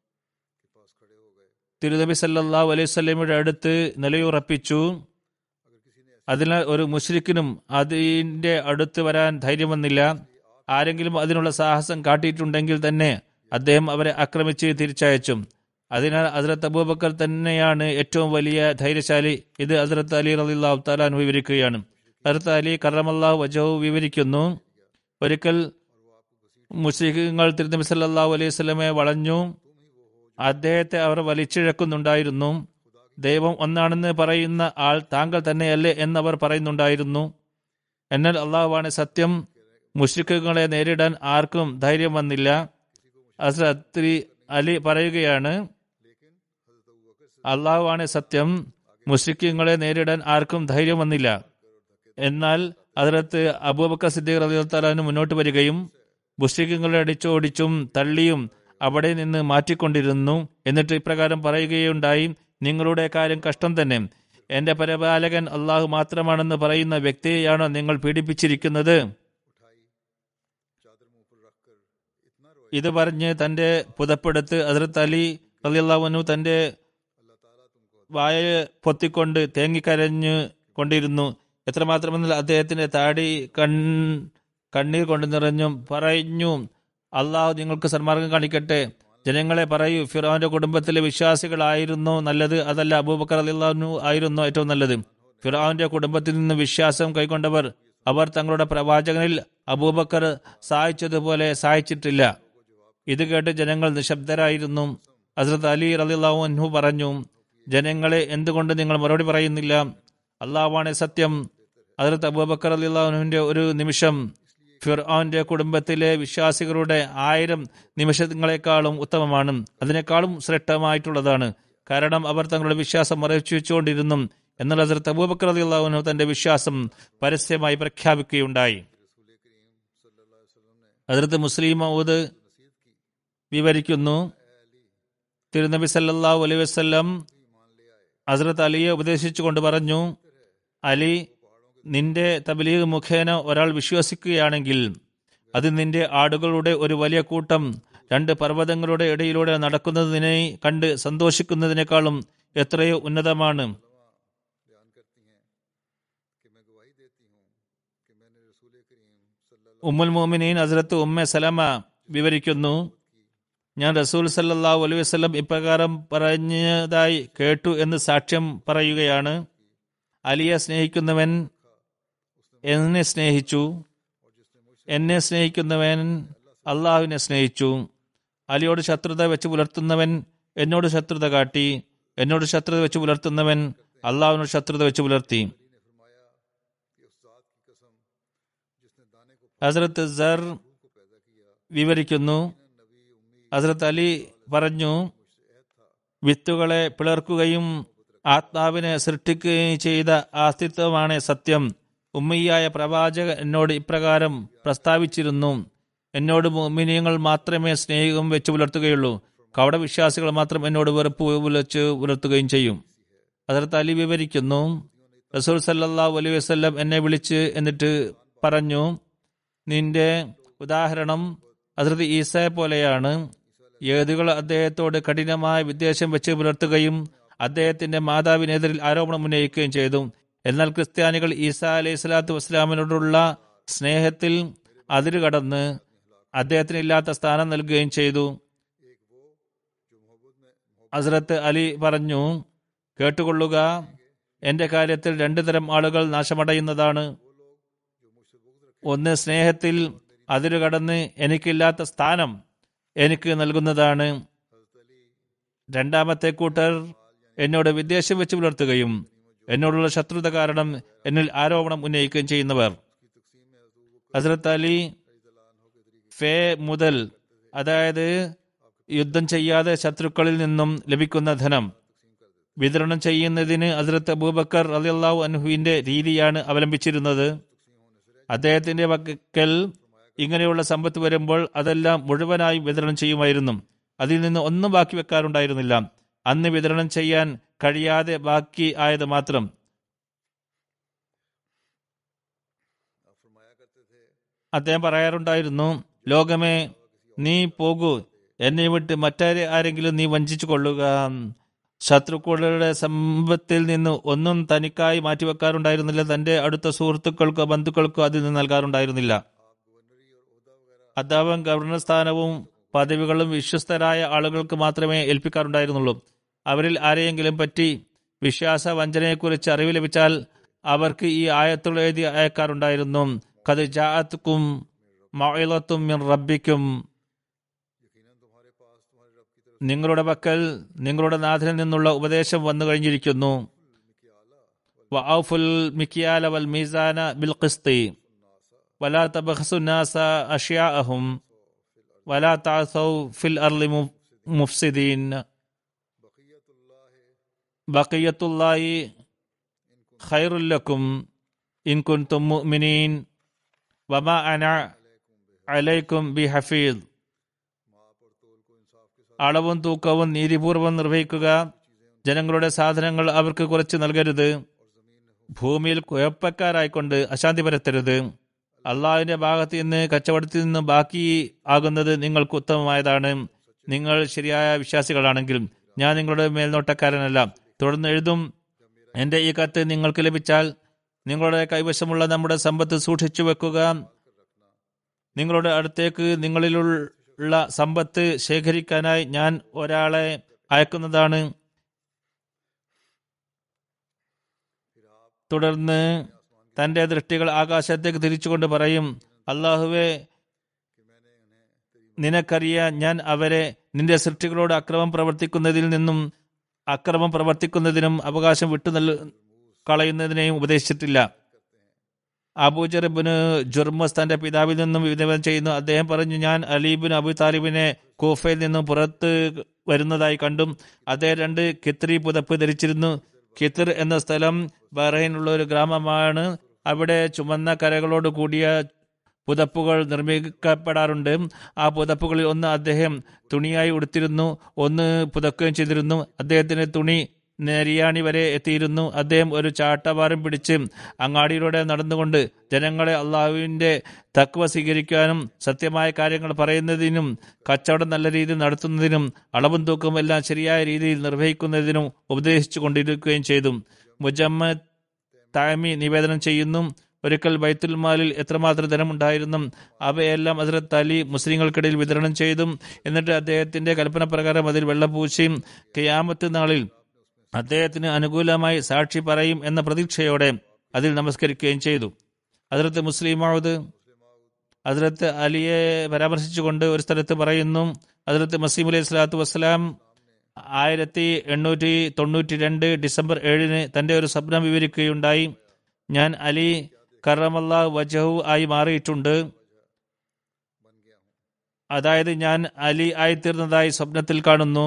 Speaker 2: തിരുനബി സല്ലാഹു അലൈഹി സ്വലമയുടെ അടുത്ത് നിലയുറപ്പിച്ചു അതിനാൽ ഒരു മുഷ്രിക്കിനും അതിന്റെ അടുത്ത് വരാൻ ധൈര്യം വന്നില്ല ആരെങ്കിലും അതിനുള്ള സാഹസം കാട്ടിയിട്ടുണ്ടെങ്കിൽ തന്നെ അദ്ദേഹം അവരെ ആക്രമിച്ച് തിരിച്ചയച്ചു അതിനാൽ ഹസ്രത്ത് അബൂബക്കർ തന്നെയാണ് ഏറ്റവും വലിയ ധൈര്യശാലി ഇത് ഹസ്രത്ത് അലി റലിള്ളാഹു താലാൻ വിവരിക്കുകയാണ് ഹസ്രത്ത് അലി കറമല്ലാഹു വജഹു വിവരിക്കുന്നു ഒരിക്കൽ മുസ്ലിങ്ങൾ തിരുനബി സല്ലാഹു അലൈഹി സ്വലമെ വളഞ്ഞു അദ്ദേഹത്തെ അവർ വലിച്ചിഴക്കുന്നുണ്ടായിരുന്നു ദൈവം ഒന്നാണെന്ന് പറയുന്ന ആൾ താങ്കൾ തന്നെയല്ലേ എന്നവർ പറയുന്നുണ്ടായിരുന്നു എന്നാൽ അള്ളാഹുവാണ് സത്യം മുഷ്രിഖുകളെ നേരിടാൻ ആർക്കും ധൈര്യം വന്നില്ല അസ്രത്രി അലി പറയുകയാണ് അള്ളാഹുവാണ് സത്യം മുഷ്രിഖുകളെ നേരിടാൻ ആർക്കും ധൈര്യം വന്നില്ല എന്നാൽ അതിലത്ത് അബൂബക്കർ സിദ്ദീഖ് റലിത്താലാന് മുന്നോട്ട് വരികയും മുഷ്രിഖുകളെ അടിച്ചോടിച്ചും തള്ളിയും അവിടെ നിന്ന് മാറ്റിക്കൊണ്ടിരുന്നു എന്നിട്ട് ഇപ്രകാരം പറയുകയുണ്ടായി നിങ്ങളുടെ കാര്യം കഷ്ടം തന്നെ എന്റെ പരിപാലകൻ അള്ളാഹു മാത്രമാണെന്ന് പറയുന്ന വ്യക്തിയെയാണോ നിങ്ങൾ പീഡിപ്പിച്ചിരിക്കുന്നത് ഇത് പറഞ്ഞ് തന്റെ പുതപ്പെടുത്ത് ഹസരത്ത് അലി അലിയല്ലാവനു തന്റെ വായ പൊത്തിക്കൊണ്ട് തേങ്ങിക്കരഞ്ഞു കൊണ്ടിരുന്നു എത്രമാത്രമെന്നാൽ അദ്ദേഹത്തിന്റെ താടി കൺ കണ്ണീർ കൊണ്ട് നിറഞ്ഞും പറഞ്ഞു അള്ളാഹു നിങ്ങൾക്ക് സന്മാർഗം കാണിക്കട്ടെ ജനങ്ങളെ പറയൂ ഫിറോന്റെ കുടുംബത്തിലെ വിശ്വാസികളായിരുന്നു നല്ലത് അതല്ല അബൂബക്കർ അലിള്ളാഹു ആയിരുന്നു ഏറ്റവും നല്ലത് ഫിറോന്റെ കുടുംബത്തിൽ നിന്ന് വിശ്വാസം കൈക്കൊണ്ടവർ അവർ തങ്ങളുടെ പ്രവാചകനിൽ അബൂബക്കർ സഹായിച്ചതുപോലെ സഹായിച്ചിട്ടില്ല ഇത് കേട്ട് ജനങ്ങൾ നിശബ്ദരായിരുന്നു ഹസ്രത്ത് അലി റലിള്ളാഹു അൻഹു പറഞ്ഞു ജനങ്ങളെ എന്തുകൊണ്ട് നിങ്ങൾ മറുപടി പറയുന്നില്ല അള്ളാഹുവാണ് സത്യം ഹസ്രത്ത് അബൂബക്കർ അലിള്ളാഹുവിന്റെ ഒരു നിമിഷം ഫിർആന്റെ കുടുംബത്തിലെ വിശ്വാസികളുടെ ആയിരം നിമിഷങ്ങളെക്കാളും ഉത്തമമാണ് അതിനേക്കാളും ശ്രേഷ്ഠമായിട്ടുള്ളതാണ് കാരണം അവർ തങ്ങളുടെ വിശ്വാസം മറച്ചു വെച്ചുകൊണ്ടിരുന്നു എന്നാൽ ഹസരത്ത് അബൂബക്കർ അലി അള്ളാഹുനു തന്റെ വിശ്വാസം പരസ്യമായി പ്രഖ്യാപിക്കുകയുണ്ടായി ഹസരത്ത് മുസ്ലിം മൗദ് വിവരിക്കുന്നു തിരുനബി സല്ലാഹു അലൈഹി വസ്ലം ഹസരത്ത് അലിയെ ഉപദേശിച്ചുകൊണ്ട് പറഞ്ഞു അലി നിന്റെ തബലീഗ് മുഖേന ഒരാൾ വിശ്വസിക്കുകയാണെങ്കിൽ അത് നിന്റെ ആടുകളുടെ ഒരു വലിയ കൂട്ടം രണ്ട് പർവ്വതങ്ങളുടെ ഇടയിലൂടെ നടക്കുന്നതിനെ കണ്ട് സന്തോഷിക്കുന്നതിനേക്കാളും എത്രയോ ഉന്നതമാണ് ഉമ്മുൽ മോമിനീൻ ഹസ്രത്ത് ഉമ്മ സലമ വിവരിക്കുന്നു ഞാൻ റസൂൽ സല്ലാഹു അലൈഹി വസ്ലം ഇപ്രകാരം പറഞ്ഞതായി കേട്ടു എന്ന് സാക്ഷ്യം പറയുകയാണ് അലിയെ സ്നേഹിക്കുന്നവൻ എന്നെ സ്നേഹിച്ചു എന്നെ സ്നേഹിക്കുന്നവൻ അള്ളാഹുവിനെ സ്നേഹിച്ചു അലിയോട് ശത്രുത വെച്ച് പുലർത്തുന്നവൻ എന്നോട് ശത്രുത കാട്ടി എന്നോട് ശത്രുത വെച്ച് പുലർത്തുന്നവൻ അള്ളാഹുവിനോട് ശത്രുത വെച്ച് പുലർത്തി ഹസരത്ത് സർ വിവരിക്കുന്നു ഹസരത്ത് അലി പറഞ്ഞു വിത്തുകളെ പിളർക്കുകയും ആത്മാവിനെ സൃഷ്ടിക്കുകയും ചെയ്ത അസ്തിത്വമാണ് സത്യം ഉമ്മയ്യായ പ്രവാചക എന്നോട് ഇപ്രകാരം പ്രസ്താവിച്ചിരുന്നു എന്നോട് മിനിയങ്ങൾ മാത്രമേ സ്നേഹം വെച്ച് പുലർത്തുകയുള്ളൂ കവട വിശ്വാസികൾ മാത്രം എന്നോട് വെറുപ്പ് പുലച്ച് പുലർത്തുകയും ചെയ്യും അതിർത്ത് അലി വിവരിക്കുന്നു റസൂൽ സല്ലാഹു അലൈഹി വസ്ല്ലം എന്നെ വിളിച്ച് എന്നിട്ട് പറഞ്ഞു നിന്റെ ഉദാഹരണം അതിർത്ത് ഈസയെ പോലെയാണ് ഏതുകൾ അദ്ദേഹത്തോട് കഠിനമായ വിദ്വേഷം വെച്ച് പുലർത്തുകയും അദ്ദേഹത്തിന്റെ മാതാവിനെതിരിൽ ആരോപണം ഉന്നയിക്കുകയും ചെയ്തു എന്നാൽ ക്രിസ്ത്യാനികൾ ഈസ അലൈഹി സ്വലാത്തു വസ്സലാമിനോടുള്ള സ്നേഹത്തിൽ അതിരുകടന്ന് അദ്ദേഹത്തിന് ഇല്ലാത്ത സ്ഥാനം നൽകുകയും ചെയ്തു ഹസ്രത്ത് അലി പറഞ്ഞു കേട്ടുകൊള്ളുക എന്റെ കാര്യത്തിൽ രണ്ടു തരം ആളുകൾ നാശമടയുന്നതാണ് ഒന്ന് സ്നേഹത്തിൽ അതിരുകടന്ന് എനിക്കില്ലാത്ത സ്ഥാനം എനിക്ക് നൽകുന്നതാണ് രണ്ടാമത്തെ കൂട്ടർ എന്നോട് വിദ്വേഷം വെച്ച് പുലർത്തുകയും എന്നോടുള്ള ശത്രുത കാരണം എന്നിൽ ആരോപണം ഉന്നയിക്കുകയും ചെയ്യുന്നവർ ഹസ്രത്ത് അലി ഫേ മുതൽ അതായത് യുദ്ധം ചെയ്യാതെ ശത്രുക്കളിൽ നിന്നും ലഭിക്കുന്ന ധനം വിതരണം ചെയ്യുന്നതിന് ഹസ്രത്ത് അബൂബക്കർ അലിയല്ലാഹു അൻഹുവിന്റെ രീതിയാണ് അവലംബിച്ചിരുന്നത് അദ്ദേഹത്തിന്റെ പക്കൽ ഇങ്ങനെയുള്ള സമ്പത്ത് വരുമ്പോൾ അതെല്ലാം മുഴുവനായി വിതരണം ചെയ്യുമായിരുന്നു അതിൽ നിന്ന് ഒന്നും ബാക്കി വെക്കാറുണ്ടായിരുന്നില്ല അന്ന് വിതരണം ചെയ്യാൻ കഴിയാതെ ബാക്കി ആയത് മാത്രം അദ്ദേഹം പറയാറുണ്ടായിരുന്നു ലോകമേ നീ പോകൂ എന്നെ വിട്ട് മറ്റാരെ ആരെങ്കിലും നീ വഞ്ചിച്ചു കൊള്ളുക ശത്രുക്കളുടെ സമ്പത്തിൽ നിന്ന് ഒന്നും തനിക്കായി മാറ്റിവെക്കാറുണ്ടായിരുന്നില്ല തന്റെ അടുത്ത സുഹൃത്തുക്കൾക്കോ ബന്ധുക്കൾക്കോ അതിൽ നിന്ന് നൽകാറുണ്ടായിരുന്നില്ല അദ്ദേഹം ഗവർണർ സ്ഥാനവും പദവികളും വിശ്വസ്തരായ ആളുകൾക്ക് മാത്രമേ ഏൽപ്പിക്കാറുണ്ടായിരുന്നുള്ളൂ അവരിൽ ആരെയെങ്കിലും പറ്റി വിശ്വാസ വഞ്ചനയെക്കുറിച്ച് അറിവ് ലഭിച്ചാൽ അവർക്ക് ഈ ആയത്തുകൾ എഴുതി അയക്കാറുണ്ടായിരുന്നു കത് ജാഅത്കും മഅലത്തും മിൻ റബ്ബിക്കും നിങ്ങളുടെ പക്കൽ നിങ്ങളുടെ നാഥനിൽ നിന്നുള്ള ഉപദേശം വന്നു കഴിഞ്ഞിരിക്കുന്നു വഔഫുൽ മിക്കിയാല വൽ മീസാന ബിൽ ഖിസ്തി വലാ തബഖസു നാസ അഷ്യാഅഹും വലാ തഅസൗ ഫിൽ അർളി മുഫ്സിദീൻ ബഖിയത്തുല്ലാഹി ഖൈറുൽ ലക്കും ഇൻ കുൻതും മുഅ്മിനീൻ വമാ അന അലൈക്കും ബി ഹഫീദ് അളവും തൂക്കവും നീതിപൂർവം നിർവഹിക്കുക ജനങ്ങളുടെ സാധനങ്ങൾ അവർക്ക് കുറച്ച് നൽകരുത് ഭൂമിയിൽ കുഴപ്പക്കാരായിക്കൊണ്ട് അശാന്തി പരത്തരുത് അള്ളാഹുവിന്റെ ഭാഗത്ത് നിന്ന് കച്ചവടത്തിൽ നിന്ന് ബാക്കി ആകുന്നത് നിങ്ങൾക്ക് ഉത്തമമായതാണ് നിങ്ങൾ ശരിയായ വിശ്വാസികളാണെങ്കിൽ ഞാൻ നിങ്ങളുടെ മേൽനോട്ടക്കാരനല്ല തുടർന്ന് എഴുതും എന്റെ ഈ കത്ത് നിങ്ങൾക്ക് ലഭിച്ചാൽ നിങ്ങളുടെ കൈവശമുള്ള നമ്മുടെ സമ്പത്ത് സൂക്ഷിച്ചു വെക്കുക നിങ്ങളുടെ അടുത്തേക്ക് നിങ്ങളിലുള്ള സമ്പത്ത് ശേഖരിക്കാനായി ഞാൻ ഒരാളെ അയക്കുന്നതാണ് തുടർന്ന് തന്റെ ദൃഷ്ടികൾ ആകാശത്തേക്ക് തിരിച്ചുകൊണ്ട് പറയും അള്ളാഹുവെ നിനക്കറിയാൻ ഞാൻ അവരെ നിന്റെ സൃഷ്ടികളോട് അക്രമം പ്രവർത്തിക്കുന്നതിൽ നിന്നും അക്രമം പ്രവർത്തിക്കുന്നതിനും അവകാശം വിട്ടു നൽ കളയുന്നതിനെയും ഉപദേശിച്ചിട്ടില്ല അബൂജറബിന് ജുർമസ് തന്റെ പിതാവിൽ നിന്നും വിനിമയം ചെയ്യുന്നു അദ്ദേഹം പറഞ്ഞു ഞാൻ അലീബിൻ അബു താലിബിനെ കൂഫയിൽ നിന്നും പുറത്ത് വരുന്നതായി കണ്ടു അദ്ദേഹം രണ്ട് കിത്രി പുതപ്പ് ധരിച്ചിരുന്നു കിത്തിർ എന്ന സ്ഥലം ബഹ്റൈനുള്ള ഒരു ഗ്രാമമാണ് അവിടെ ചുമന്ന കരകളോട് കൂടിയ പുതപ്പുകൾ നിർമ്മിക്കപ്പെടാറുണ്ട് ആ പുതപ്പുകളിൽ ഒന്ന് അദ്ദേഹം തുണിയായി ഉടുത്തിരുന്നു ഒന്ന് പുതക്കുകയും ചെയ്തിരുന്നു അദ്ദേഹത്തിന്റെ തുണി നെരിയാണി വരെ എത്തിയിരുന്നു അദ്ദേഹം ഒരു ചാട്ടവാരം പിടിച്ച് അങ്ങാടിയിലൂടെ നടന്നുകൊണ്ട് ജനങ്ങളെ അള്ളാഹുവിന്റെ തക്വ സ്വീകരിക്കാനും സത്യമായ കാര്യങ്ങൾ പറയുന്നതിനും കച്ചവടം നല്ല രീതിയിൽ നടത്തുന്നതിനും അളവും തൂക്കവും എല്ലാം ശരിയായ രീതിയിൽ നിർവഹിക്കുന്നതിനും ഉപദേശിച്ചു കൊണ്ടിരിക്കുകയും ചെയ്തു മുജമ്മ താമി നിവേദനം ചെയ്യുന്നു ഒരിക്കൽ ബൈത്തുൽ മാലിൽ എത്രമാത്രം ധനമുണ്ടായിരുന്നു അവയെല്ലാം ഹസ്രത്ത് അലി മുസ്ലിങ്ങൾക്കിടയിൽ വിതരണം ചെയ്തു എന്നിട്ട് അദ്ദേഹത്തിന്റെ കൽപ്പന പ്രകാരം അതിൽ വെള്ളപൂശിയും കയാമത്ത് നാളിൽ അദ്ദേഹത്തിന് അനുകൂലമായി സാക്ഷി പറയും എന്ന പ്രതീക്ഷയോടെ അതിൽ നമസ്കരിക്കുകയും ചെയ്തു ഹസ്രത്ത് മുസ്ലിമാവത് ഹസ്രത്ത് അലിയെ പരാമർശിച്ചുകൊണ്ട് ഒരു സ്ഥലത്ത് പറയുന്നു ഹസ്രത്ത് മസീം അലൈഹി സ്വലാത്തു വസ്സലാം ആയിരത്തി എണ്ണൂറ്റി തൊണ്ണൂറ്റി രണ്ട് ഡിസംബർ ഏഴിന് തന്റെ ഒരു സ്വപ്നം വിവരിക്കുകയുണ്ടായി ഞാൻ അലി കറമല്ല വജഹു ആയി മാറിയിട്ടുണ്ട് അതായത് ഞാൻ അലി ആയിത്തീർന്നതായി സ്വപ്നത്തിൽ കാണുന്നു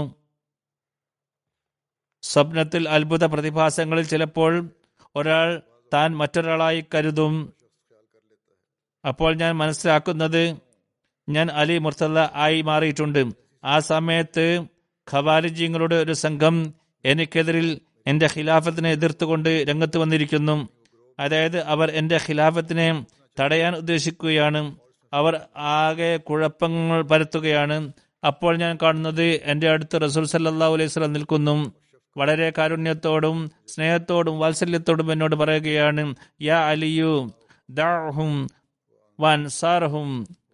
Speaker 2: സ്വപ്നത്തിൽ അത്ഭുത പ്രതിഭാസങ്ങളിൽ ചിലപ്പോൾ ഒരാൾ താൻ മറ്റൊരാളായി കരുതും അപ്പോൾ ഞാൻ മനസ്സിലാക്കുന്നത് ഞാൻ അലി മുർത്തല്ല ആയി മാറിയിട്ടുണ്ട് ആ സമയത്ത് ഖവാലിജിങ്ങളുടെ ഒരു സംഘം എനിക്കെതിരിൽ എന്റെ ഖിലാഫത്തിനെ എതിർത്തുകൊണ്ട് രംഗത്ത് വന്നിരിക്കുന്നു അതായത് അവർ എന്റെ ഖിലാഫത്തിനെ തടയാൻ ഉദ്ദേശിക്കുകയാണ് അവർ ആകെ കുഴപ്പങ്ങൾ പരത്തുകയാണ് അപ്പോൾ ഞാൻ കാണുന്നത് എന്റെ അടുത്ത് റസൂൽ സല്ലാ അലൈഹി സ്വലം നിൽക്കുന്നു വളരെ കാരുണ്യത്തോടും സ്നേഹത്തോടും വാത്സല്യത്തോടും എന്നോട് പറയുകയാണ് യാ അലിയു ദാഹും വൻസാർഹും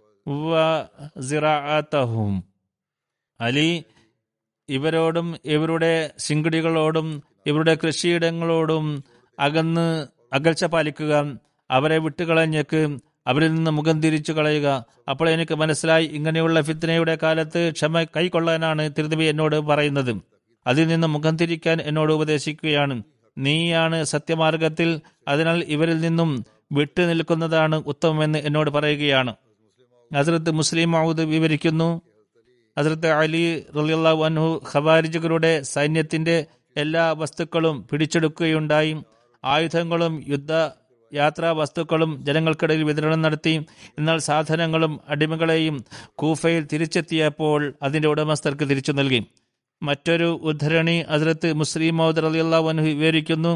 Speaker 2: വസിറാഅത്തഹും അലി ഇവരോടും ഇവരുടെ ശിങ്കിടികളോടും ഇവരുടെ കൃഷിയിടങ്ങളോടും അകന്ന് അകൽച്ച പാലിക്കുക അവരെ വിട്ടുകളഞ്ഞേക്ക് അവരിൽ നിന്ന് മുഖം തിരിച്ചു കളയുക അപ്പോൾ എനിക്ക് മനസ്സിലായി ഇങ്ങനെയുള്ള ഫിത്നയുടെ കാലത്ത് ക്ഷമ കൈക്കൊള്ളാനാണ് തിരുനബി എന്നോട് പറയുന്നത് അതിൽ നിന്ന് മുഖം തിരിക്കാൻ എന്നോട് ഉപദേശിക്കുകയാണ് നീയാണ് സത്യമാർഗത്തിൽ അതിനാൽ ഇവരിൽ നിന്നും വിട്ടു നിൽക്കുന്നതാണ് ഉത്തമമെന്ന് എന്നോട് പറയുകയാണ് ഹസ്രത്ത് മുസ്ലിം മൗദ് വിവരിക്കുന്നു ഹസ്രത്ത് അലി റലിയല്ലാഹു അൻഹു ഖവാരിജുകളുടെ സൈന്യത്തിന്റെ എല്ലാ വസ്തുക്കളും പിടിച്ചെടുക്കുകയുണ്ടായി ആയുധങ്ങളും യുദ്ധ യാത്രാ വസ്തുക്കളും ജനങ്ങൾക്കിടയിൽ വിതരണം നടത്തി എന്നാൽ സാധനങ്ങളും അടിമകളെയും കൂഫയിൽ തിരിച്ചെത്തിയപ്പോൾ അതിന്റെ ഉടമസ്ഥർക്ക് തിരിച്ചു നൽകി മറ്റൊരു ഉദ്ധരണി ഹസ്രത്ത് മുസ്ലിം മൗദ് റലിയല്ലാഹു അൻഹു വിവരിക്കുന്നു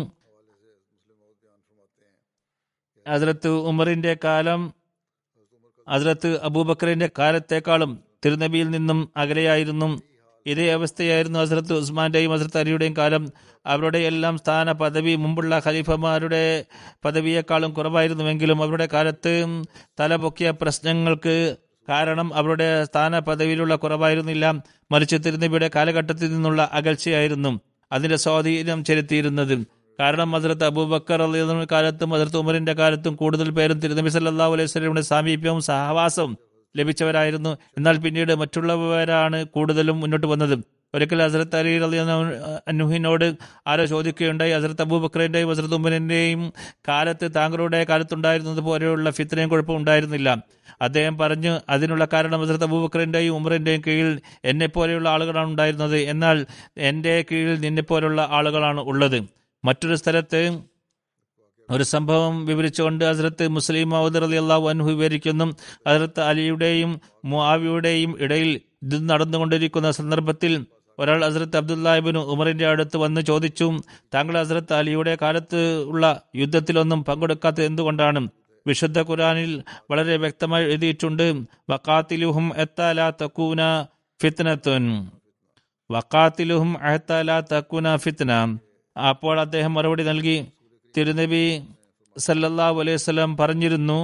Speaker 2: ഹസ്രത്ത് ഉമറിന്റെ കാലം ഹസ്രത്ത് അബൂബക്കറിന്റെ കാലത്തേക്കാളും തിരുനബിയിൽ നിന്നും അകലെയായിരുന്നു ഇതേ അവസ്ഥയായിരുന്നു ഹസ്രത്ത് ഉസ്മാന്റെയും ഹസ്രത്ത് അലിയുടെയും കാലം അവരുടെ എല്ലാം സ്ഥാന പദവി മുമ്പുള്ള ഖലീഫമാരുടെ പദവിയേക്കാളും കുറവായിരുന്നുവെങ്കിലും അവരുടെ കാലത്ത് തലപൊക്കിയ പ്രശ്നങ്ങൾക്ക് കാരണം അവരുടെ സ്ഥാന പദവിയിലുള്ള കുറവായിരുന്നില്ല മറിച്ച് തിരുനബിയുടെ കാലഘട്ടത്തിൽ നിന്നുള്ള അകൽച്ചയായിരുന്നു അതിന്റെ സ്വാധീനം ചെലുത്തിയിരുന്നത് കാരണം ഹസ്രത്ത് അബൂബക്കർ അള്ളി കാലത്തും ഹസ്രത്ത് ഉമറിന്റെ കാലത്തും കൂടുതൽ പേരും തിരുനബി സല്ലാഹു അലൈഹി സ്വലമിയുടെ സാമീപ്യവും സഹവാസവും ലഭിച്ചവരായിരുന്നു എന്നാൽ പിന്നീട് മറ്റുള്ളവരാണ് കൂടുതലും മുന്നോട്ട് വന്നത് ഒരിക്കൽ ഹസരത്ത് അലി അലി അന്നുഹിനോട് ആരോ ചോദിക്കുകയുണ്ടായി ഹസരത്ത് അബൂബക്കറിന്റെയും ഹസരത്ത് ഉമറിന്റെയും കാലത്ത് താങ്കളുടെ കാലത്തുണ്ടായിരുന്നത് പോലെയുള്ള ഫിത്രയും കുഴപ്പം ഉണ്ടായിരുന്നില്ല അദ്ദേഹം പറഞ്ഞു അതിനുള്ള കാരണം ഹസരത്ത് അബൂബക്കറിന്റെയും ഉമറിന്റെയും കീഴിൽ എന്നെ പോലെയുള്ള ആളുകളാണ് ഉണ്ടായിരുന്നത് എന്നാൽ എന്റെ കീഴിൽ നിന്നെ പോലുള്ള ആളുകളാണ് ഉള്ളത് മറ്റൊരു സ്ഥലത്ത് ഒരു സംഭവം വിവരിച്ചുകൊണ്ട് ഹസ്രത്ത് മുസ്ലിം മൗദർ അലി അള്ളാഹു അൻഹു വിവരിക്കുന്നു ഹസ്രത്ത് അലിയുടെയും മുആവിയുടെയും ഇടയിൽ ഇത് നടന്നുകൊണ്ടിരിക്കുന്ന സന്ദർഭത്തിൽ ഒരാൾ ഹസ്രത്ത് അബ്ദുല്ലാഹിബിന് ഉമറിന്റെ അടുത്ത് വന്ന് ചോദിച്ചു താങ്കൾ ഹസ്രത്ത് അലിയുടെ കാലത്ത് ഉള്ള യുദ്ധത്തിലൊന്നും പങ്കെടുക്കാത്തത് എന്തുകൊണ്ടാണ് വിശുദ്ധ ഖുറാനിൽ വളരെ വ്യക്തമായി എഴുതിയിട്ടുണ്ട് വക്കാത്തിലുഹും എത്താല തക്കൂന ഫിത്നത്തുൻ വക്കാത്തിലുഹും അഹത്താല തക്കൂന ഫിത്ന അപ്പോൾ അദ്ദേഹം മറുപടി നൽകി തിരുനബി സല്ലല്ലാഹു അലൈഹി വസല്ലം പറഞ്ഞിരുന്നു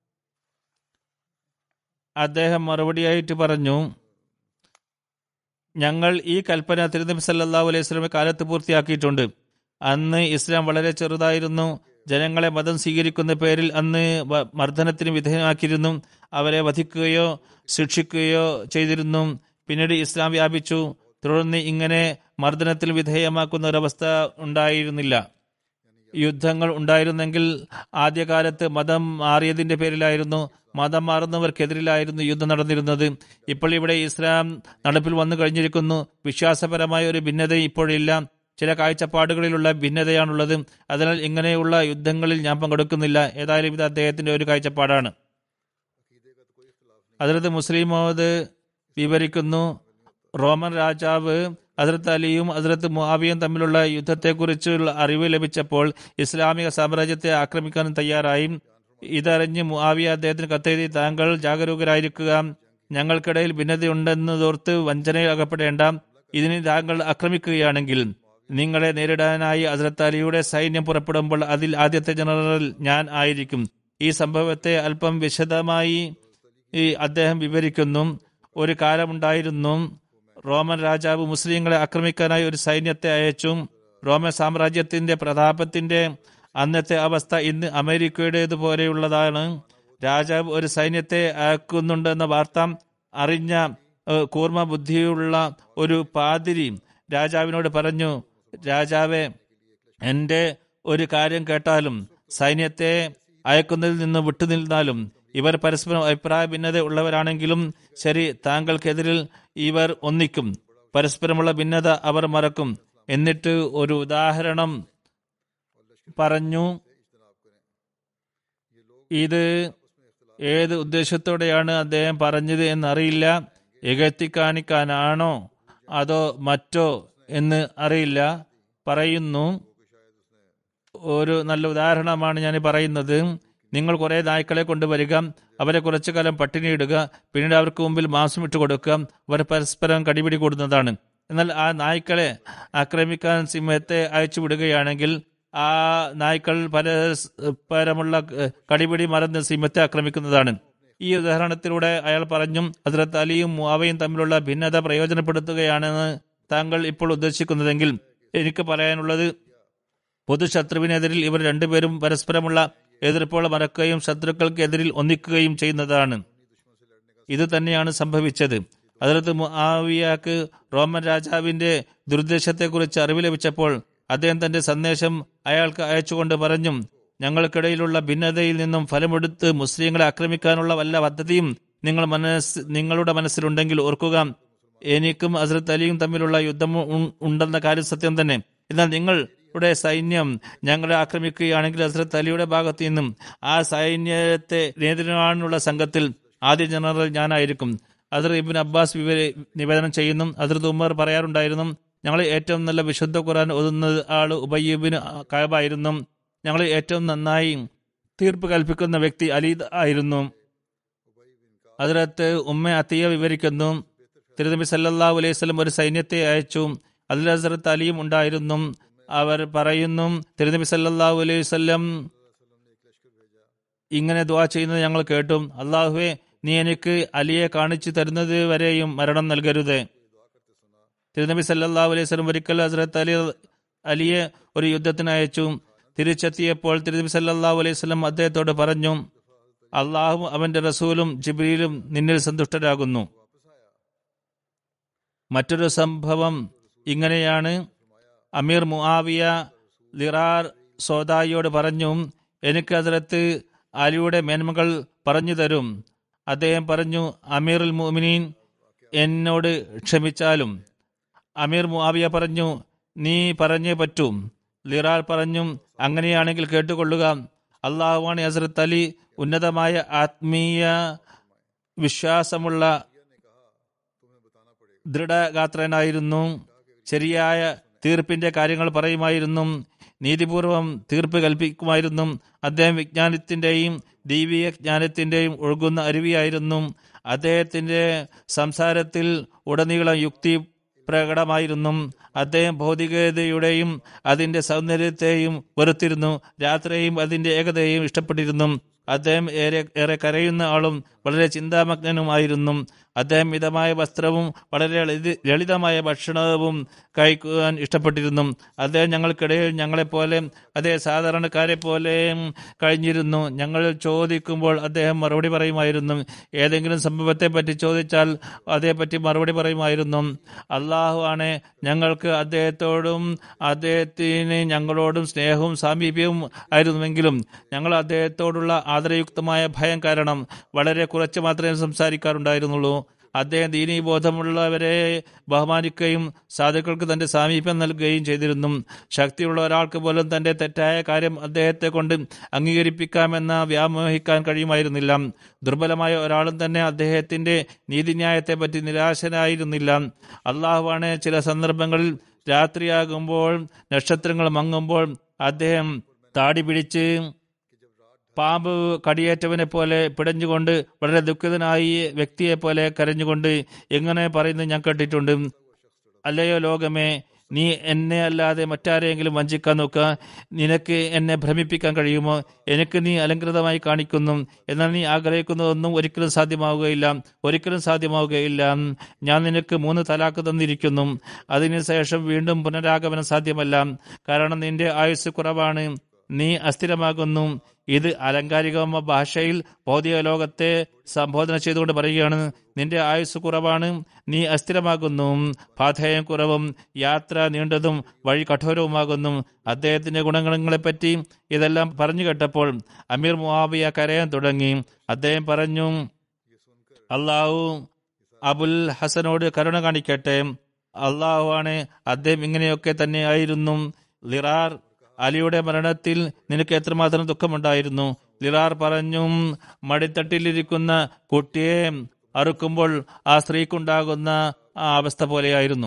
Speaker 2: അദ്ദേഹം മറുപടിയായിട്ട് പറഞ്ഞു ഞങ്ങൾ ഈ കൽപ്പന തിരുനബി സല്ലല്ലാഹു അലൈഹി വസല്ലമ കാലത്ത് പൂർത്തിയാക്കിയിട്ടുണ്ട് അന്ന് ഇസ്ലാം വളരെ ചെറുതായിരുന്നു ജനങ്ങളെ മതം സ്വീകരിക്കുന്ന പേരിൽ അന്ന് വ- മർദ്ദനത്തിന് വിധേയമാക്കിയിരുന്നു അവരെ വധിക്കുകയോ ശിക്ഷിക്കുകയോ ചെയ്തിരുന്നു പിന്നീട് ഇസ്ലാം വ്യാപിച്ചു തുടർന്ന് ഇങ്ങനെ മർദ്ദനത്തിന് വിധേയമാക്കുന്ന ഒരവസ്ഥ ഉണ്ടായിരുന്നില്ല യുദ്ധങ്ങൾ ഉണ്ടായിരുന്നെങ്കിൽ ആദ്യകാലത്ത് മതം മാറിയതിന്റെ പേരിലായിരുന്നു മതം മാറുന്നവർക്കെതിരിലായിരുന്നു യുദ്ധം നടന്നിരുന്നത് ഇപ്പോൾ ഇവിടെ ഇസ്ലാം നടപ്പിൽ വന്നു കഴിഞ്ഞിരിക്കുന്നു വിശ്വാസപരമായ ഒരു ഭിന്നത ഇപ്പോഴില്ല ചില കാഴ്ചപ്പാടുകളിലുള്ള ഭിന്നതയാണുള്ളത് അതിനാൽ ഇങ്ങനെയുള്ള യുദ്ധങ്ങളിൽ ഞാൻ പങ്കെടുക്കുന്നില്ല ഏതായാലും ഇത് അദ്ദേഹത്തിന്റെ ഒരു കാഴ്ചപ്പാടാണ് അതിലത് മുസ്ലിം മുഹമ്മദ് വിവരിക്കുന്നു റോമൻ രാജാവ് ഹസ്രത്ത് അലിയും ഹസ്രത്ത് മുആവിയും തമ്മിലുള്ള യുദ്ധത്തെക്കുറിച്ചുള്ള അറിവ് ലഭിച്ചപ്പോൾ ഇസ്ലാമിക സാമ്രാജ്യത്തെ ആക്രമിക്കാൻ തയ്യാറായി ഇതറിഞ്ഞ് മുആവിയ അദ്ദേഹത്തിന് കത്തെഴുതി താങ്കൾ ജാഗരൂകരായിരിക്കുക ഞങ്ങൾക്കിടയിൽ ഭിന്നതയുണ്ടെന്ന് തോർത്ത് വഞ്ചനയിൽ അകപ്പെടേണ്ട ഇതിന് താങ്കൾ ആക്രമിക്കുകയാണെങ്കിൽ നിങ്ങളെ നേരിടാനായി ഹസ്രത്ത് അലിയുടെ സൈന്യം പുറപ്പെടുമ്പോൾ അതിൽ ആദ്യത്തെ ജനറൽ ഞാൻ ആയിരിക്കും ഈ സംഭവത്തെ അല്പം വിശദമായി ഈ അദ്ദേഹം വിവരിക്കുന്നു ഒരു കാലമുണ്ടായിരുന്നു റോമൻ രാജാവ് മുസ്ലിങ്ങളെ ആക്രമിക്കാനായി ഒരു സൈന്യത്തെ അയച്ചു റോമൻ സാമ്രാജ്യത്തിന്റെ പ്രതാപത്തിന്റെ അന്നത്തെ അവസ്ഥ ഇന്ന് അമേരിക്കയുടേതുപോലെയുള്ളതാണ് രാജാവ് ഒരു സൈന്യത്തെ അയക്കുന്നുണ്ടെന്ന വാർത്ത അറിഞ്ഞ ഏഹ്, കൂർമ്മ ബുദ്ധിയുള്ള ഒരു പാതിരി രാജാവിനോട് പറഞ്ഞു രാജാവെ എന്റെ ഒരു കാര്യം കേട്ടാലും സൈന്യത്തെ അയക്കുന്നതിൽ നിന്ന് വിട്ടുനിന്നാലും ഇവർ പരസ്പരം അഭിപ്രായ ഭിന്നത ഉള്ളവരാണെങ്കിലും ശരി താങ്കൾക്കെതിരിൽ ഇവർ ഒന്നിക്കും പരസ്പരമുള്ള ഭിന്നത അവർ മറക്കും എന്നിട്ട് ഒരു ഉദാഹരണം പറഞ്ഞു ഇത് ഏത് ഉദ്ദേശത്തോടെയാണ് അദ്ദേഹം പറഞ്ഞത് എന്നറിയില്ല ഇകഴ്ത്തി കാണിക്കാനാണോ അതോ മറ്റോ എന്ന് അറിയില്ല പറയുന്നു ഒരു നല്ല ഉദാഹരണമാണ് ഞാൻ പറയുന്നത് നിങ്ങൾ കുറെ നായ്ക്കളെ കൊണ്ടുവരിക അവരെ കുറച്ചു കാലം പട്ടിണിയിടുക പിന്നീട് അവർക്ക് മുമ്പിൽ മാംസം ഇട്ട് കൊടുക്കുക അവർ പരസ്പരം കടിപിടി കൂടുന്നതാണ് എന്നാൽ ആ നായ്ക്കളെ ആക്രമിക്കാൻ സിംഹത്തെ അയച്ചു വിടുകയാണെങ്കിൽ ആ നായ്ക്കൾ പരസ്പരമുള്ള കടിപിടി മറന്ന് സിംഹത്തെ ആക്രമിക്കുന്നതാണ് ഈ ഉദാഹരണത്തിലൂടെ അയാൾ പറഞ്ഞു ഹസ്രത്ത് അലിയും മുവാവയും തമ്മിലുള്ള ഭിന്നത പ്രയോജനപ്പെടുത്തുകയാണെന്ന് താങ്കൾ ഇപ്പോൾ ഉദ്ദേശിക്കുന്നതെങ്കിൽ എനിക്ക് പറയാനുള്ളത് പൊതുശത്രുവിനെതിരിൽ ഇവർ രണ്ടുപേരും പരസ്പരമുള്ള എതിർപ്പുകൾ മറക്കുകയും ശത്രുക്കൾക്കെതിരിൽ ഒന്നിക്കുകയും ചെയ്യുന്നതാണ് ഇത് തന്നെയാണ് സംഭവിച്ചത് അതിർത്ത് മുആവിയാക്ക് റോമൻ രാജാവിന്റെ ദുർദ്ദേശത്തെക്കുറിച്ച് അറിവ് ലഭിച്ചപ്പോൾ അദ്ദേഹം തന്റെ സന്ദേശം അയാൾക്ക് അയച്ചുകൊണ്ട് പറഞ്ഞു ഞങ്ങൾക്കിടയിലുള്ള ഭിന്നതയിൽ നിന്നും ഫലമെടുത്ത് മുസ്ലിങ്ങളെ ആക്രമിക്കാനുള്ള വല്ല പദ്ധതിയും നിങ്ങൾ മനസ്സ് നിങ്ങളുടെ മനസ്സിലുണ്ടെങ്കിൽ ഓർക്കുക എനിക്കും അസരത്ത് അലിയും തമ്മിലുള്ള യുദ്ധം ഉ- ഉണ്ടെന്ന കാര്യം സത്യം തന്നെ എന്നാൽ നിങ്ങളുടെ സൈന്യം ഞങ്ങളെ ആക്രമിക്കുകയാണെങ്കിൽ ഹസ്രത്ത് അലിയുടെ ഭാഗത്തു നിന്നും ആ സൈന്യത്തെ നേരിടാനുള്ള സംഘത്തിൽ ആദ്യ ജനറൽ ഞാനായിരിക്കും അതിർ ഇബിൻ അബ്ബാസ് വിവര നിവേദനം ചെയ്യുന്നു അതിർത്ത് ഉമർ പറയാറുണ്ടായിരുന്നു ഞങ്ങൾ ഏറ്റവും നല്ല വിശുദ്ധ ഖുർആൻ ഒതുന്നത് ആള് ഉബയ്യബിന് കഴബായിരുന്നു ഞങ്ങൾ ഏറ്റവും നന്നായി തീർപ്പ് കൽപ്പിക്കുന്ന വ്യക്തി അലീദ് ആയിരുന്നു അതിലത്ത് ഉമ്മ അത്തിയ വിവരിക്കുന്നു തിരുനബി സല്ലല്ലാഹു അലൈഹി വസല്ലം ഒരു സൈന്യത്തെ അയച്ചു അതിൽ ഹസരത്ത് അലിയും ഉണ്ടായിരുന്നു അവർ പറയുന്നു തിരുനബി സല്ലല്ലാഹു അലൈഹി വസല്ലം ഇങ്ങനെ ദുആ ചെയ്യുന്നത് ഞങ്ങൾ കേട്ടു അള്ളാഹുവെ നീ എനിക്ക് അലിയെ കാണിച്ചു തരുന്നത് വരെയും മരണം നൽകരുത് തിരുനബി സല്ലല്ലാഹു അലൈഹി വസല്ലം ഒരിക്കൽ ഹസ്രത്ത് അലി അലിയെ ഒരു യുദ്ധത്തിന് അയച്ചു തിരിച്ചെത്തിയപ്പോൾ തിരുനബി സല്ലല്ലാഹു അലൈഹി വസല്ലം അദ്ദേഹത്തോട് പറഞ്ഞു അള്ളാഹും അവന്റെ റസൂലും ജിബ്രീലും നിന്നിൽ സന്തുഷ്ടരാകുന്നു മറ്റൊരു സംഭവം ഇങ്ങനെയാണ് അമീർ മുആവിയ ലിറാർ സോദായിയോട് പറഞ്ഞു എനിക്ക് അതിലത്ത് അലിയുടെ മേന്മകൾ പറഞ്ഞു തരും അദ്ദേഹം പറഞ്ഞു അമീറുൽ മുഅ്മിനീൻ എന്നോട് ക്ഷമിച്ചാലും അമീർ മുആവിയ പറഞ്ഞു നീ പറഞ്ഞേ പറ്റൂ ലിറാർ പറഞ്ഞു അങ്ങനെയാണെങ്കിൽ കേട്ടുകൊള്ളുക അള്ളാഹുവാണ് ഹസരത്ത് അലി ഉന്നതമായ ആത്മീയ വിശ്വാസമുള്ള ദൃഢഗാത്രനായിരുന്നു ശരിയായ തീർപ്പിന്റെ കാര്യങ്ങൾ പറയുമായിരുന്നു നീതിപൂർവം തീർപ്പ് കൽപ്പിക്കുമായിരുന്നു അദ്ദേഹം വിജ്ഞാനത്തിന്റെയും ദൈവിക ജ്ഞാനത്തിന്റെയും ഒഴുകുന്ന അരുവിയായിരുന്നു അദ്ദേഹത്തിന്റെ സംസാരത്തിൽ ഉടനീളം യുക്തി പ്രകടമായിരുന്നു അദ്ദേഹം ഭൗതികതയുടെയും അതിന്റെ സൗന്ദര്യത്തെയും വെറുത്തിരുന്നു രാത്രിയും അതിന്റെ ഏകതയെയും ഇഷ്ടപ്പെട്ടിരുന്നു അദ്ദേഹം ഏറെ ഏറെ കരയുന്ന ആളും വളരെ ചിന്താമഗ്നനുമായിരുന്നു അദ്ദേഹം മിതമായ വസ്ത്രവും വളരെ ലളിത- ലളിതമായ ഭക്ഷണവും കഴിക്കുവാൻ ഇഷ്ടപ്പെട്ടിരുന്നു അദ്ദേഹം ഞങ്ങൾക്കിടയിൽ ഞങ്ങളെപ്പോലെ അതേ സാധാരണക്കാരെ പോലെ കഴിഞ്ഞിരുന്നു ഞങ്ങൾ ചോദിക്കുമ്പോൾ അദ്ദേഹം മറുപടി പറയുമായിരുന്നു ഏതെങ്കിലും സംഭവത്തെ പറ്റി ചോദിച്ചാൽ അതേപ്പറ്റി മറുപടി പറയുമായിരുന്നു അള്ളാഹു ആണ് ഞങ്ങൾക്ക് അദ്ദേഹത്തോടും അദ്ദേഹത്തിന് ഞങ്ങളോടും സ്നേഹവും സാമീപ്യവും ആയിരുന്നുവെങ്കിലും ഞങ്ങൾ അദ്ദേഹത്തോടുള്ള ആദരയുക്തമായ ഭയം കാരണം വളരെ കുറച്ച് മാത്രമേ സംസാരിക്കാറുണ്ടായിരുന്നുള്ളൂ അദ്ദേഹം ദീനീബോധമുള്ളവരെ ബഹുമാനിക്കുകയും സാധുക്കൾക്ക് തന്റെ സാമീപ്യം നൽകുകയും ചെയ്തിരുന്നു ശക്തിയുള്ള ഒരാൾക്ക് പോലും തന്റെ തെറ്റായ കാര്യം അദ്ദേഹത്തെ കൊണ്ട് അംഗീകരിപ്പിക്കാമെന്ന് വ്യാമോഹിക്കാൻ കഴിയുമായിരുന്നില്ല ദുർബലമായ ഒരാളും തന്നെ അദ്ദേഹത്തിന്റെ നീതിന്യായത്തെ പറ്റി നിരാശനായിരുന്നില്ല അള്ളാഹുവാണ് ചില സന്ദർഭങ്ങളിൽ രാത്രിയാകുമ്പോൾ നക്ഷത്രങ്ങൾ മങ്ങുമ്പോൾ അദ്ദേഹം താടി പിടിച്ച് പാമ്പ് കടിയേറ്റവനെ പോലെ പിടഞ്ഞുകൊണ്ട് വളരെ ദുഃഖിതനായി വ്യക്തിയെ പോലെ കരഞ്ഞുകൊണ്ട് എങ്ങനെ പറയുന്നത് ഞാൻ കേട്ടിട്ടുണ്ട് അല്ലയോ ലോകമേ നീ എന്നെ അല്ലാതെ മറ്റാരെങ്കിലും വഞ്ചിക്കാൻ നോക്കുക നിനക്ക് എന്നെ ഭ്രമിപ്പിക്കാൻ കഴിയുമോ എനിക്ക് നീ അലങ്കൃതമായി കാണിക്കുന്നു എന്നാൽ നീ ആഗ്രഹിക്കുന്നതൊന്നും ഒരിക്കലും സാധ്യമാവുകയില്ല ഒരിക്കലും സാധ്യമാവുകയില്ല ഞാൻ നിനക്ക് മൂന്ന് തലാക്ക് തന്നിരിക്കുന്നു അതിനുശേഷം വീണ്ടും പുനരാഗമനം സാധ്യമല്ല കാരണം നിന്റെ ആയുസ് കുറവാണ് നീ അസ്ഥിരമാകുന്നു ഇത് അലങ്കാരിക ഭാഷയിൽ ഭൗതിക ലോകത്തെ സംബോധന ചെയ്തുകൊണ്ട് പറയുകയാണ് നിന്റെ ആയുസ് കുറവാണ് നീ അസ്ഥിരമാകുന്നു പാഥേയം കുറവും യാത്ര നീണ്ടതും വഴി കഠോരവുമാകുന്നു അദ്ദേഹത്തിന്റെ ഗുണങ്ങളെപ്പറ്റി ഇതെല്ലാം പറഞ്ഞു കേട്ടപ്പോൾ അമീർ മുഹാബിയ കരയാൻ തുടങ്ങി അദ്ദേഹം പറഞ്ഞു അള്ളാഹു അബുൽ ഹസനോട് കരുണ കാണിക്കട്ടെ അള്ളാഹു ആണ് അദ്ദേഹം ഇങ്ങനെയൊക്കെ തന്നെ ആയിരുന്നു ലിറാർ അലിയുടെ മരണത്തിൽ നിനക്ക് എത്രമാത്രം ദുഃഖമുണ്ടായിരുന്നു ലിറാർ പറഞ്ഞു മടിത്തട്ടിലിരിക്കുന്ന കുട്ടിയെ അറുക്കുമ്പോൾ ആ സ്ത്രീക്കുണ്ടാകുന്ന ആ അവസ്ഥ പോലെയായിരുന്നു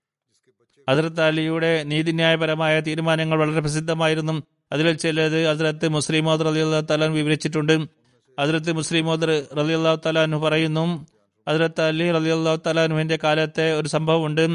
Speaker 2: ഹസ്രത്ത് അലിയുടെ നീതിന്യായപരമായ തീരുമാനങ്ങൾ വളരെ പ്രസിദ്ധമായിരുന്നു അതിൽ ചിലത് ഹസ്രത്ത് മുസ്ലിമോദ് റലിയുള്ള തലാൻ വിവരിച്ചിട്ടുണ്ട് ഹസ്രത്ത് മുസ്ലിമോദ് റലിയുള്ള തലാൻ പറയുന്നു ഹസ്രത്ത് അലി റലിയുള്ള തലാനുവിന്റെ കാലത്തെ ഒരു സംഭവമുണ്ട്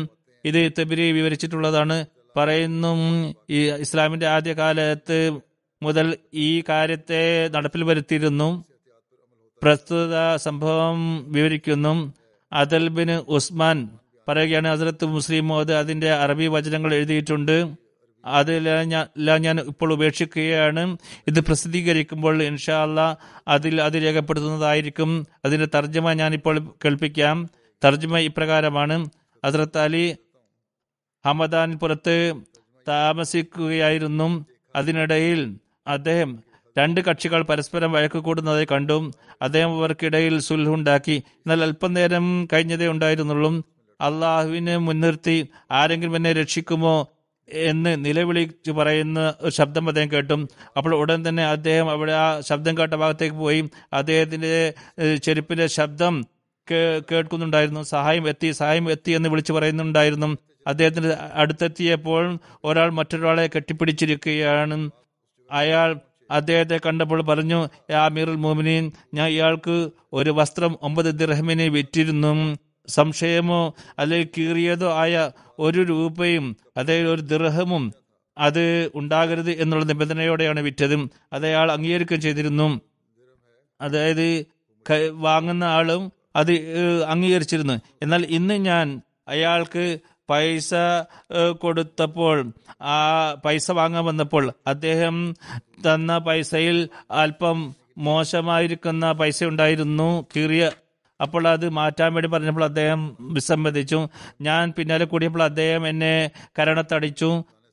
Speaker 2: ഇത് തെബിരി വിവരിച്ചിട്ടുള്ളതാണ് പറയുന്നു ഈ ഇസ്ലാമിന്റെ ആദ്യകാലത്ത് മുതൽ ഈ കാര്യത്തെ നടപ്പിൽ വരുത്തിയിരുന്നു പ്രസ്തുത സംഭവം വിവരിക്കുന്നു അദൽ ബിൻ ഉസ്മാൻ പറയുകയാണ് ഹസരത്ത് മുസ്ലിം മോദ് അതിന്റെ അറബി വചനങ്ങൾ എഴുതിയിട്ടുണ്ട് അതെല്ലാം ഞാൻ എല്ലാം ഞാൻ ഇപ്പോൾ ഉപേക്ഷിക്കുകയാണ് ഇത് പ്രസിദ്ധീകരിക്കുമ്പോൾ ഇൻഷാ അല്ലാ അതിൽ അത് രേഖപ്പെടുത്തുന്നതായിരിക്കും അതിന്റെ തർജ്ജമ ഞാൻ ഇപ്പോൾ കേൾപ്പിക്കാം തർജ്ജമ ഇപ്രകാരമാണ് ഹസരത്ത് അലി ഹമദാൻ പുറത്ത് താമസിക്കുകയായിരുന്നു അതിനിടയിൽ അദ്ദേഹം രണ്ട് കക്ഷികൾ പരസ്പരം വഴക്ക് കൂടുന്നതായി കണ്ടു അദ്ദേഹം അവർക്കിടയിൽ സുൽഹുണ്ടാക്കി എന്നാൽ അല്പം നേരം കഴിഞ്ഞതേ ഉണ്ടായിരുന്നുള്ളൂ അള്ളാഹുവിനെ മുൻനിർത്തി ആരെങ്കിലും എന്നെ രക്ഷിക്കുമോ എന്ന് നിലവിളിച്ച് പറയുന്ന ഒരു ശബ്ദം അദ്ദേഹം കേട്ടു അപ്പോൾ ഉടൻ തന്നെ അദ്ദേഹം അവിടെ ആ ശബ്ദം കേട്ട ഭാഗത്തേക്ക് പോയി അദ്ദേഹത്തിന്റെ ഏഹ്, ചെരുപ്പിന്റെ ശബ്ദം കേ- കേൾക്കുന്നുണ്ടായിരുന്നു സഹായം എത്തി സഹായം എത്തി എന്ന് വിളിച്ചു പറയുന്നുണ്ടായിരുന്നു അദ്ദേഹത്തിന് അടുത്തെത്തിയപ്പോൾ ഒരാൾ മറ്റൊരാളെ കെട്ടിപ്പിടിച്ചിരിക്കുകയാണ് അയാൾ അദ്ദേഹത്തെ കണ്ടപ്പോൾ പറഞ്ഞു "യാ അമീറുൽ മോമിനീൻ ഞാൻ ഇയാൾക്ക് ഒരു വസ്ത്രം ഒമ്പത് ദിർഹമിന് വിറ്റിരുന്നു സംശയമോ അല്ലെങ്കിൽ കീറിയതോ ആയ ഒരു രൂപയും അതായത് ഒരു ദിർഹമും അത് ഉണ്ടാകരുത് എന്നുള്ള നിബന്ധനയോടെയാണ് വിറ്റത് അത് അയാൾ അംഗീകരിക്കുകയും ചെയ്തിരുന്നു അതായത് ക- വാങ്ങുന്ന ആളും അത് ഏഹ്, അംഗീകരിച്ചിരുന്നു എന്നാൽ ഇന്ന് ഞാൻ അയാൾക്ക് പൈസ ഏഹ്, കൊടുത്തപ്പോൾ ആ പൈസ വാങ്ങാൻ വന്നപ്പോൾ അദ്ദേഹം തന്ന പൈസയിൽ അല്പം മോശമായിരിക്കുന്ന പൈസ ഉണ്ടായിരുന്നു കീറിയ അപ്പോൾ അത് മാറ്റാൻ വേണ്ടി പറഞ്ഞപ്പോൾ അദ്ദേഹം വിസമ്മതിച്ചു ഞാൻ പിന്നാലെ കൂടിയപ്പോൾ അദ്ദേഹം എന്നെ കരണത്തടിച്ചു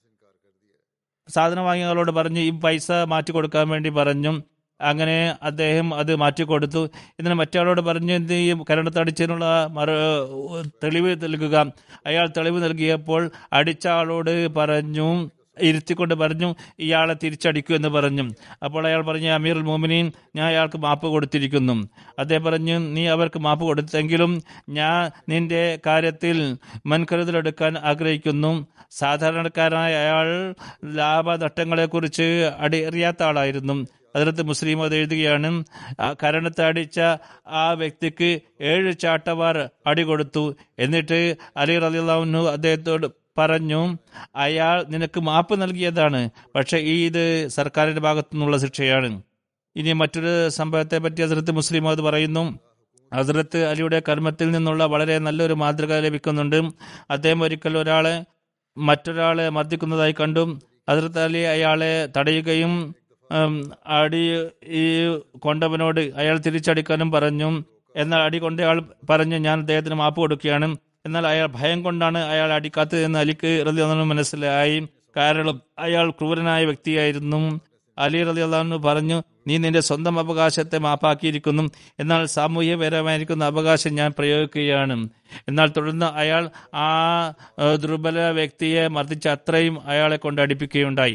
Speaker 2: സാധനം വാങ്ങിയ ആളോട് പറഞ്ഞു ഈ പൈസ മാറ്റി കൊടുക്കാൻ വേണ്ടി പറഞ്ഞു അങ്ങനെ അദ്ദേഹം അത് മാറ്റിക്കൊടുത്തു ഇതിന് മറ്റയാളോട് പറഞ്ഞു എന്ത് ഈ കരണത്തടിച്ചതിനുള്ള മറു തെളിവ് നൽകുക അയാൾ തെളിവ് നൽകിയപ്പോൾ അടിച്ച ആളോട് പറഞ്ഞു ഇരുത്തിക്കൊണ്ട് പറഞ്ഞു ഇയാളെ തിരിച്ചടിക്കൂ എന്ന് പറഞ്ഞു അപ്പോൾ അയാൾ പറഞ്ഞു അമീർ മോമിനീൻ ഞാൻ അയാൾക്ക് മാപ്പ് കൊടുത്തിരിക്കുന്നു അദ്ദേഹം പറഞ്ഞു നീ അവർക്ക് മാപ്പ് കൊടുത്തെങ്കിലും ഞാൻ നിന്റെ കാര്യത്തിൽ മുൻകരുതലെടുക്കാൻ ആഗ്രഹിക്കുന്നു സാധാരണക്കാരനായ അയാൾ ലാഭനഷ്ടങ്ങളെക്കുറിച്ച് അടിയറിയാത്ത ആളായിരുന്നു അതിനകത്ത് മുസ്ലിം അത് എഴുതുകയാണ് ആ കരണത്തെ അടിച്ച ആ വ്യക്തിക്ക് ഏഴ് ചാട്ടവാർ അടി കൊടുത്തു എന്നിട്ട് അലി റലിള്ളാഹുനു അദ്ദേഹത്തോട് പറഞ്ഞു അയാൾ നിനക്ക് മാപ്പ് നൽകിയതാണ് പക്ഷെ ഈ ഇത് സർക്കാരിന്റെ ഭാഗത്തു നിന്നുള്ള ശിക്ഷയാണ് ഇനി മറ്റൊരു സംഭവത്തെ പറ്റി ഹസരത്ത് മുസ്ലിം അത് പറയുന്നു ഹസരത്ത് അലിയുടെ കർമ്മത്തിൽ നിന്നുള്ള വളരെ നല്ലൊരു മാതൃക ലഭിക്കുന്നുണ്ട് അദ്ദേഹം ഒരിക്കൽ ഒരാളെ മറ്റൊരാളെ മർദ്ദിക്കുന്നതായി കണ്ടു ഹസരത്ത് അലി അയാളെ തടയുകയും ഉം, അടി ഈ കൊണ്ടവനോട് അയാൾ തിരിച്ചടിക്കാനും പറഞ്ഞു എന്നാൽ അടി കൊണ്ടയാൾ പറഞ്ഞു ഞാൻ അദ്ദേഹത്തിന് മാപ്പ് കൊടുക്കുകയാണ് എന്നാൽ അയാൾ ഭയം കൊണ്ടാണ് അയാൾ അടിക്കാത്തത് എന്ന് അലിക്ക് റലി മനസ്സിലായി കാരണം അയാൾ ക്രൂരനായ വ്യക്തിയായിരുന്നു അലി റലി അള്ളഹാനു പറഞ്ഞു നീ നിന്റെ സ്വന്തം അവകാശത്തെ മാപ്പാക്കിയിരിക്കുന്നു എന്നാൽ സാമൂഹ്യപരമായിരിക്കുന്ന അവകാശം ഞാൻ പ്രയോഗിക്കുകയാണ് എന്നാൽ തുടർന്ന് അയാൾ ആ ഏഹ്, ദുർബല വ്യക്തിയെ മർദ്ദിച്ച് അത്രയും അയാളെ കൊണ്ട് അടിപ്പിക്കുകയുണ്ടായി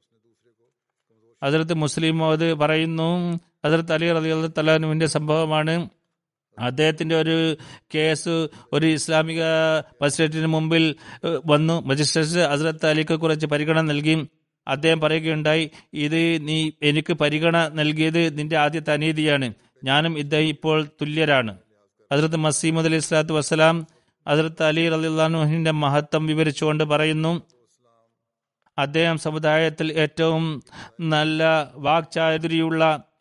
Speaker 2: ഹസരത്ത് മുസ്ലിം മോദ് പറയുന്നു ഹസരത്ത് അലി റലി തലാനുവിന്റെ സംഭവമാണ് അദ്ദേഹത്തിന്റെ ഒരു കേസ് ഒരു ഇസ്ലാമിക മജിസ്ട്രേറ്റിന് മുമ്പിൽ ഏഹ്, വന്നു മജിസ്ട്രേറ്റ് ഹസരത്ത് അലിക്ക് കുറച്ച് പരിഗണന നൽകി അദ്ദേഹം പറയുകയുണ്ടായി ഇത് നീ എനിക്ക് പരിഗണന നൽകിയത് നിന്റെ ആദ്യത്തെ അനീതിയാണ് ഞാനും ഇദ്ദേഹം ഇപ്പോൾ തുല്യരാണ് ഹസരത്ത് മസീമദ് അലി സ്വലാത്തു വസ്സലാം ഹസരത്ത് അലി റലിള്ളാഹുഹിന്റെ മഹത്വം വിവരിച്ചുകൊണ്ട് പറയുന്നു അദ്ദേഹം സമുദായത്തിൽ ഏറ്റവും നല്ല വാക്ചാതുരിയുള്ള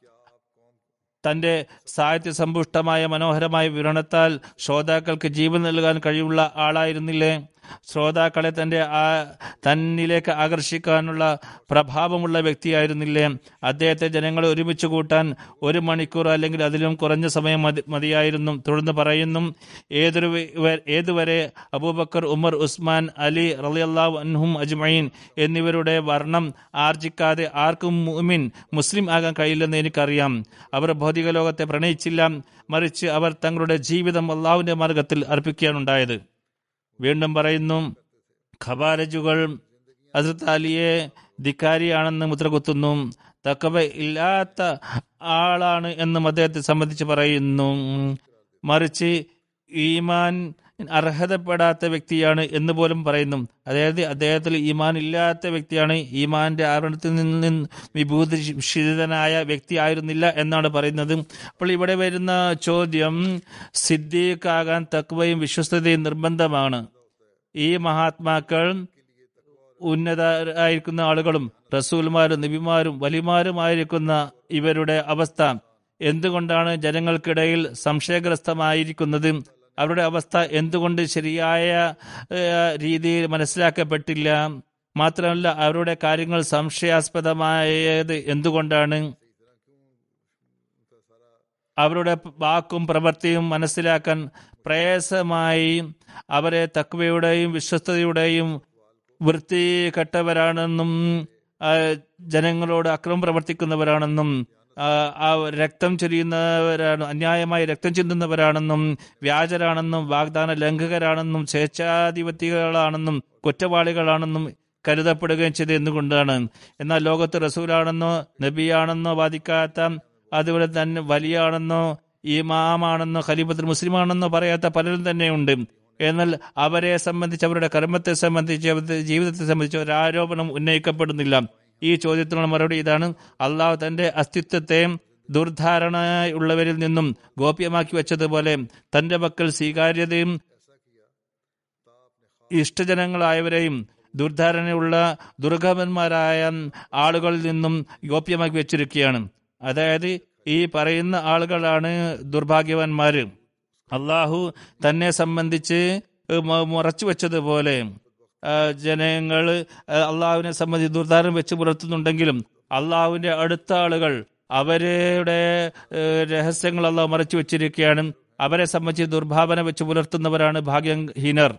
Speaker 2: തന്റെ സാഹിത്യ സമ്പുഷ്ടമായ മനോഹരമായ വിവരണത്താൽ ശ്രോതാക്കൾക്ക് ജീവൻ നൽകാൻ കഴിവുള്ള ആളായിരുന്നില്ലേ ശ്രോതാക്കളെ തന്റെ ആ തന്നിലേക്ക് ആകർഷിക്കാനുള്ള പ്രഭാവമുള്ള വ്യക്തിയായിരുന്നില്ലേ അദ്ദേഹത്തെ ജനങ്ങളെ ഒരുമിച്ച് കൂട്ടാൻ ഒരു മണിക്കൂർ അല്ലെങ്കിൽ അതിലും കുറഞ്ഞ സമയം മതി മതിയായിരുന്നു തുടർന്ന് പറയുന്നു ഏതൊരു വ- ഏതുവരെ അബൂബക്കർ ഉമർ ഉസ്മാൻ അലി റളിയല്ലാഹു അൻഹും അജ്മഈൻ എന്നിവരുടെ വർണ്ണം ആർജിക്കാതെ ആർക്കും മുഅ്മിൻ മുസ്ലിം ആകാൻ കഴിയില്ലെന്ന് എനിക്കറിയാം അവർ ഭൗതിക ലോകത്തെ പ്രണയിച്ചില്ല മറിച്ച് അവർ തങ്ങളുടെ ജീവിതം അള്ളാഹുവിന്റെ മാർഗത്തിൽ അർപ്പിക്കുകയാണുണ്ടായത് വീണ്ടും പറയുന്നു ഖബാരജുകൾ ഹസ്രത്ത് അലിയെ ധിക്കാരിയാണെന്ന് മുദ്രകുത്തുന്നു തക്കവ ഇല്ലാത്ത ആളാണ് എന്നും അദ്ദേഹത്തെ സംബന്ധിച്ച് പറയുന്നു മറിച്ച് ഈമാൻ അർഹതപ്പെടാത്ത വ്യക്തിയാണ് എന്ന് പോലും പറയുന്നു അതായത് അദ്ദേഹത്തിൽ ഈമാൻ ഇല്ലാത്ത വ്യക്തിയാണ് ഈമാന്റെ ആവരണത്തിൽ നിന്ന് വിഭൂതിഷിതനായ വ്യക്തി ആയിരുന്നില്ല എന്നാണ് പറയുന്നത് അപ്പോൾ ഇവിടെ വരുന്ന ചോദ്യം സിദ്ദീഖാകാൻ തക്വയും വിശ്വസ്തതയും നിർബന്ധമാണ് ഈ മഹാത്മാക്കൾ ഉന്നതരായിരിക്കുന്ന ആളുകളും റസൂൽമാരും നബിമാരും വലിമാരുമായിരിക്കുന്ന ഇവരുടെ അവസ്ഥ എന്തുകൊണ്ടാണ് ജനങ്ങൾക്കിടയിൽ സംശയഗ്രസ്തമായിരിക്കുന്നത് അവരുടെ അവസ്ഥ എന്തുകൊണ്ട് ശരിയായ ഏഹ്, രീതിയിൽ മനസ്സിലാക്കപ്പെട്ടില്ല മാത്രമല്ല അവരുടെ കാര്യങ്ങൾ സംശയാസ്പദമായത് എന്തുകൊണ്ടാണ് അവരുടെ വാക്കും പ്രവൃത്തിയും മനസ്സിലാക്കാൻ പ്രയാസമായി അവരെ തക്വയുടെയും വിശ്വസ്തയുടെയും വൃത്തികെട്ടവരാണെന്നും ആ, ജനങ്ങളോട് അക്രമം പ്രവർത്തിക്കുന്നവരാണെന്നും ആ, ആ രക്തം ചൊരിയുന്നവരാണ് അന്യായമായി രക്തം ചിന്തുന്നവരാണെന്നും വ്യാജരാണെന്നും വാഗ്ദാന ലംഘകരാണെന്നും സ്വേച്ഛാധിപത്യകളാണെന്നും കുറ്റവാളികളാണെന്നും കരുതപ്പെടുകയും ചെയ്ത് എന്തുകൊണ്ടാണ് എന്നാൽ ലോകത്ത് റസൂലാണെന്നോ നബിയാണെന്നോ വാദിക്കാത്ത അതുപോലെ തന്നെ വലിയാണെന്നോ ഇമാമാണെന്നോ ഖലീഫത്തുൽ മുസ്ലിമാണെന്നോ പറയാത്ത പലരും തന്നെയുണ്ട് എന്നാൽ അവരെ സംബന്ധിച്ച് അവരുടെ കർമ്മത്തെ സംബന്ധിച്ച് അവരുടെ ജീവിതത്തെ സംബന്ധിച്ച് ഒരു ആരോപണം ഉന്നയിക്കപ്പെടുന്നില്ല ഈ ചോദ്യത്തിനുള്ള മറുപടി ഇതാണ് അള്ളാഹു തന്റെ അസ്തിത്വത്തെ ദുർധാരണ ഉള്ളവരിൽ നിന്നും ഗോപ്യമാക്കി വെച്ചതുപോലെ തന്റെ പക്കൽ സ്വീകാര്യതയും ഇഷ്ടജനങ്ങളായവരെയും ദുർധാരണയുള്ള ദുർഗമന്മാരായ ആളുകളിൽ നിന്നും ഗോപ്യമാക്കി വെച്ചിരിക്കുകയാണ് അതായത് ഈ പറയുന്ന ആളുകളാണ് ദുർഭാഗ്യവാന്മാര് അള്ളാഹു തന്നെ സംബന്ധിച്ച് മ- മറച്ചു വെച്ചതുപോലെ ആ, ജനങ്ങൾ ആ, അള്ളാഹുവിനെ സംബന്ധിച്ച് ദുർധാരണം വെച്ച് പുലർത്തുന്നുണ്ടെങ്കിലും അള്ളാഹുവിന്റെ അടുത്ത ആളുകൾ അവരുടെ ഏ, രഹസ്യങ്ങൾ അള്ളാഹു മറച്ചു വെച്ചിരിക്കുകയാണ് അവരെ സംബന്ധിച്ച് ദുർഭാവന വെച്ച് പുലർത്തുന്നവരാണ് ഭാഗ്യഹീനർ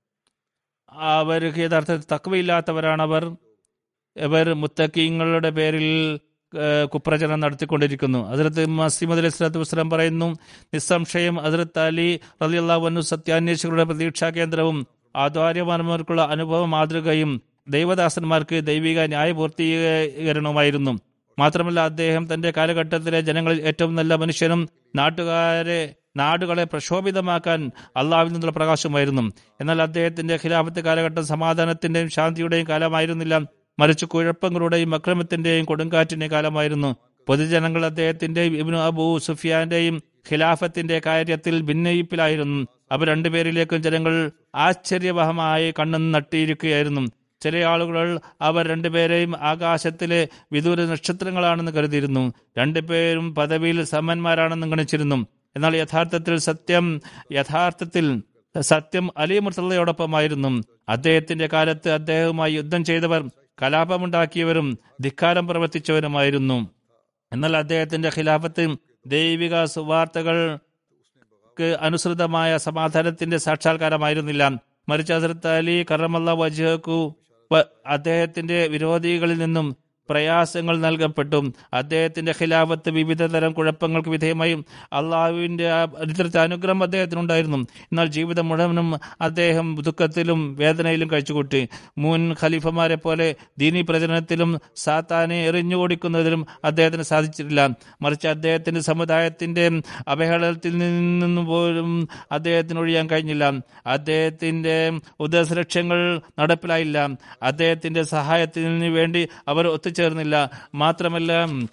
Speaker 2: അവർക്ക് യഥാർത്ഥത്തിൽ തക്കവയില്ലാത്തവരാണവർ ഇവർ മുത്തക്കീങ്ങളുടെ പേരിൽ ഏഹ്, കുപ്രചരണം നടത്തിക്കൊണ്ടിരിക്കുന്നു ഹസരത്ത് മസീമദ് അലൈഹി സ്വലാത്തു വസ്സലാം പറയുന്നു നിസ്സംശയം ഹസരത്ത് അലി റലിയല്ലാവന്നു സത്യാന്വേഷികളുടെ പ്രതീക്ഷാ കേന്ദ്രവും ആദ്വാര്യമാർക്കുള്ള അനുഭവ മാതൃകയും ദൈവദാസന്മാർക്ക് ദൈവിക ന്യായപൂർത്തീകരണവുമായിരുന്നു മാത്രമല്ല അദ്ദേഹം തന്റെ കാലഘട്ടത്തിലെ ജനങ്ങളിൽ ഏറ്റവും നല്ല മനുഷ്യനും നാട്ടുകാരെ നാടുകളെ പ്രക്ഷോഭിതമാക്കാൻ അള്ളാഹുവിൽ നിന്നുള്ള പ്രകാശമായിരുന്നു എന്നാൽ അദ്ദേഹത്തിന്റെ ഖിലാഫത്ത് കാലഘട്ടം സമാധാനത്തിന്റെയും ശാന്തിയുടെയും കാലമായിരുന്നില്ല മറിച്ച് കുഴപ്പങ്ങളുടെയും അക്രമത്തിന്റെയും കൊടുങ്കാറ്റിന്റെയും കാലമായിരുന്നു പൊതുജനങ്ങൾ അദ്ദേഹത്തിന്റെയും ഇബ്നു അബൂ സുഫിയാന്റെയും ഖിലാഫത്തിന്റെ കാര്യത്തിൽ ഭിന്നയിപ്പിലായിരുന്നു അവർ രണ്ടുപേരിലേക്കും ജനങ്ങൾ ആശ്ചര്യവഹമായി കണ്ണു നട്ടിയിരിക്കുകയായിരുന്നു ചില ആളുകൾ അവർ രണ്ടുപേരെയും ആകാശത്തിലെ വിദൂര നക്ഷത്രങ്ങളാണെന്ന് കരുതിയിരുന്നു രണ്ടുപേരും പദവിയിൽ സമന്മാരാണെന്ന് ഗണിച്ചിരുന്നു എന്നാൽ യഥാർത്ഥത്തിൽ സത്യം യഥാർത്ഥത്തിൽ സത്യം അലി മുർത്തലയോടൊപ്പമായിരുന്നു അദ്ദേഹത്തിന്റെ കാലത്ത് അദ്ദേഹവുമായി യുദ്ധം ചെയ്തവർ കലാപമുണ്ടാക്കിയവരും ധിക്കാരം പ്രവർത്തിച്ചവരുമായിരുന്നു എന്നാൽ അദ്ദേഹത്തിന്റെ ഖിലാഫത്ത് ദൈവിക സുവാർത്തകൾക്ക് അനുസൃതമായ സമാധാനത്തിന്റെ സാക്ഷാത്കാരമായിരുന്നില്ല മറിച്ച് ഹസരത്ത് അലി കറമല്ല വജഹക്കു അദ്ദേഹത്തിന്റെ വിരോധികളിൽ നിന്നും പ്രയാസങ്ങൾ നൽകപ്പെട്ടു അദ്ദേഹത്തിന്റെ ഖിലാഫത്ത് വിവിധ തരം കുഴപ്പങ്ങൾക്ക് വിധേയമായും അള്ളാഹുവിന്റെ ആ ഇത്തരത്തെ അനുഗ്രഹം അദ്ദേഹത്തിനുണ്ടായിരുന്നു എന്നാൽ ജീവിതം മുഴുവനും അദ്ദേഹം ദുഃഖത്തിലും വേദനയിലും കഴിച്ചുകൂട്ടി മുൻ ഖലീഫമാരെ പോലെ ദീനി പ്രചരണത്തിലും സാത്താനെ എറിഞ്ഞുകൊടിക്കുന്നതിലും അദ്ദേഹത്തിന് സാധിച്ചിട്ടില്ല മറിച്ച് അദ്ദേഹത്തിന്റെ സമുദായത്തിന്റെ അവഹേളനത്തിൽ നിന്നും പോലും അദ്ദേഹത്തിന് ഒഴിയാൻ കഴിഞ്ഞില്ല അദ്ദേഹത്തിന്റെ ഉദ്ദേശലക്ഷ്യങ്ങൾ നടപ്പിലായില്ല അദ്ദേഹത്തിന്റെ സഹായത്തിന് വേണ്ടി അവർ ഒത്തുചേർന്നില്ല മാത്രമല്ല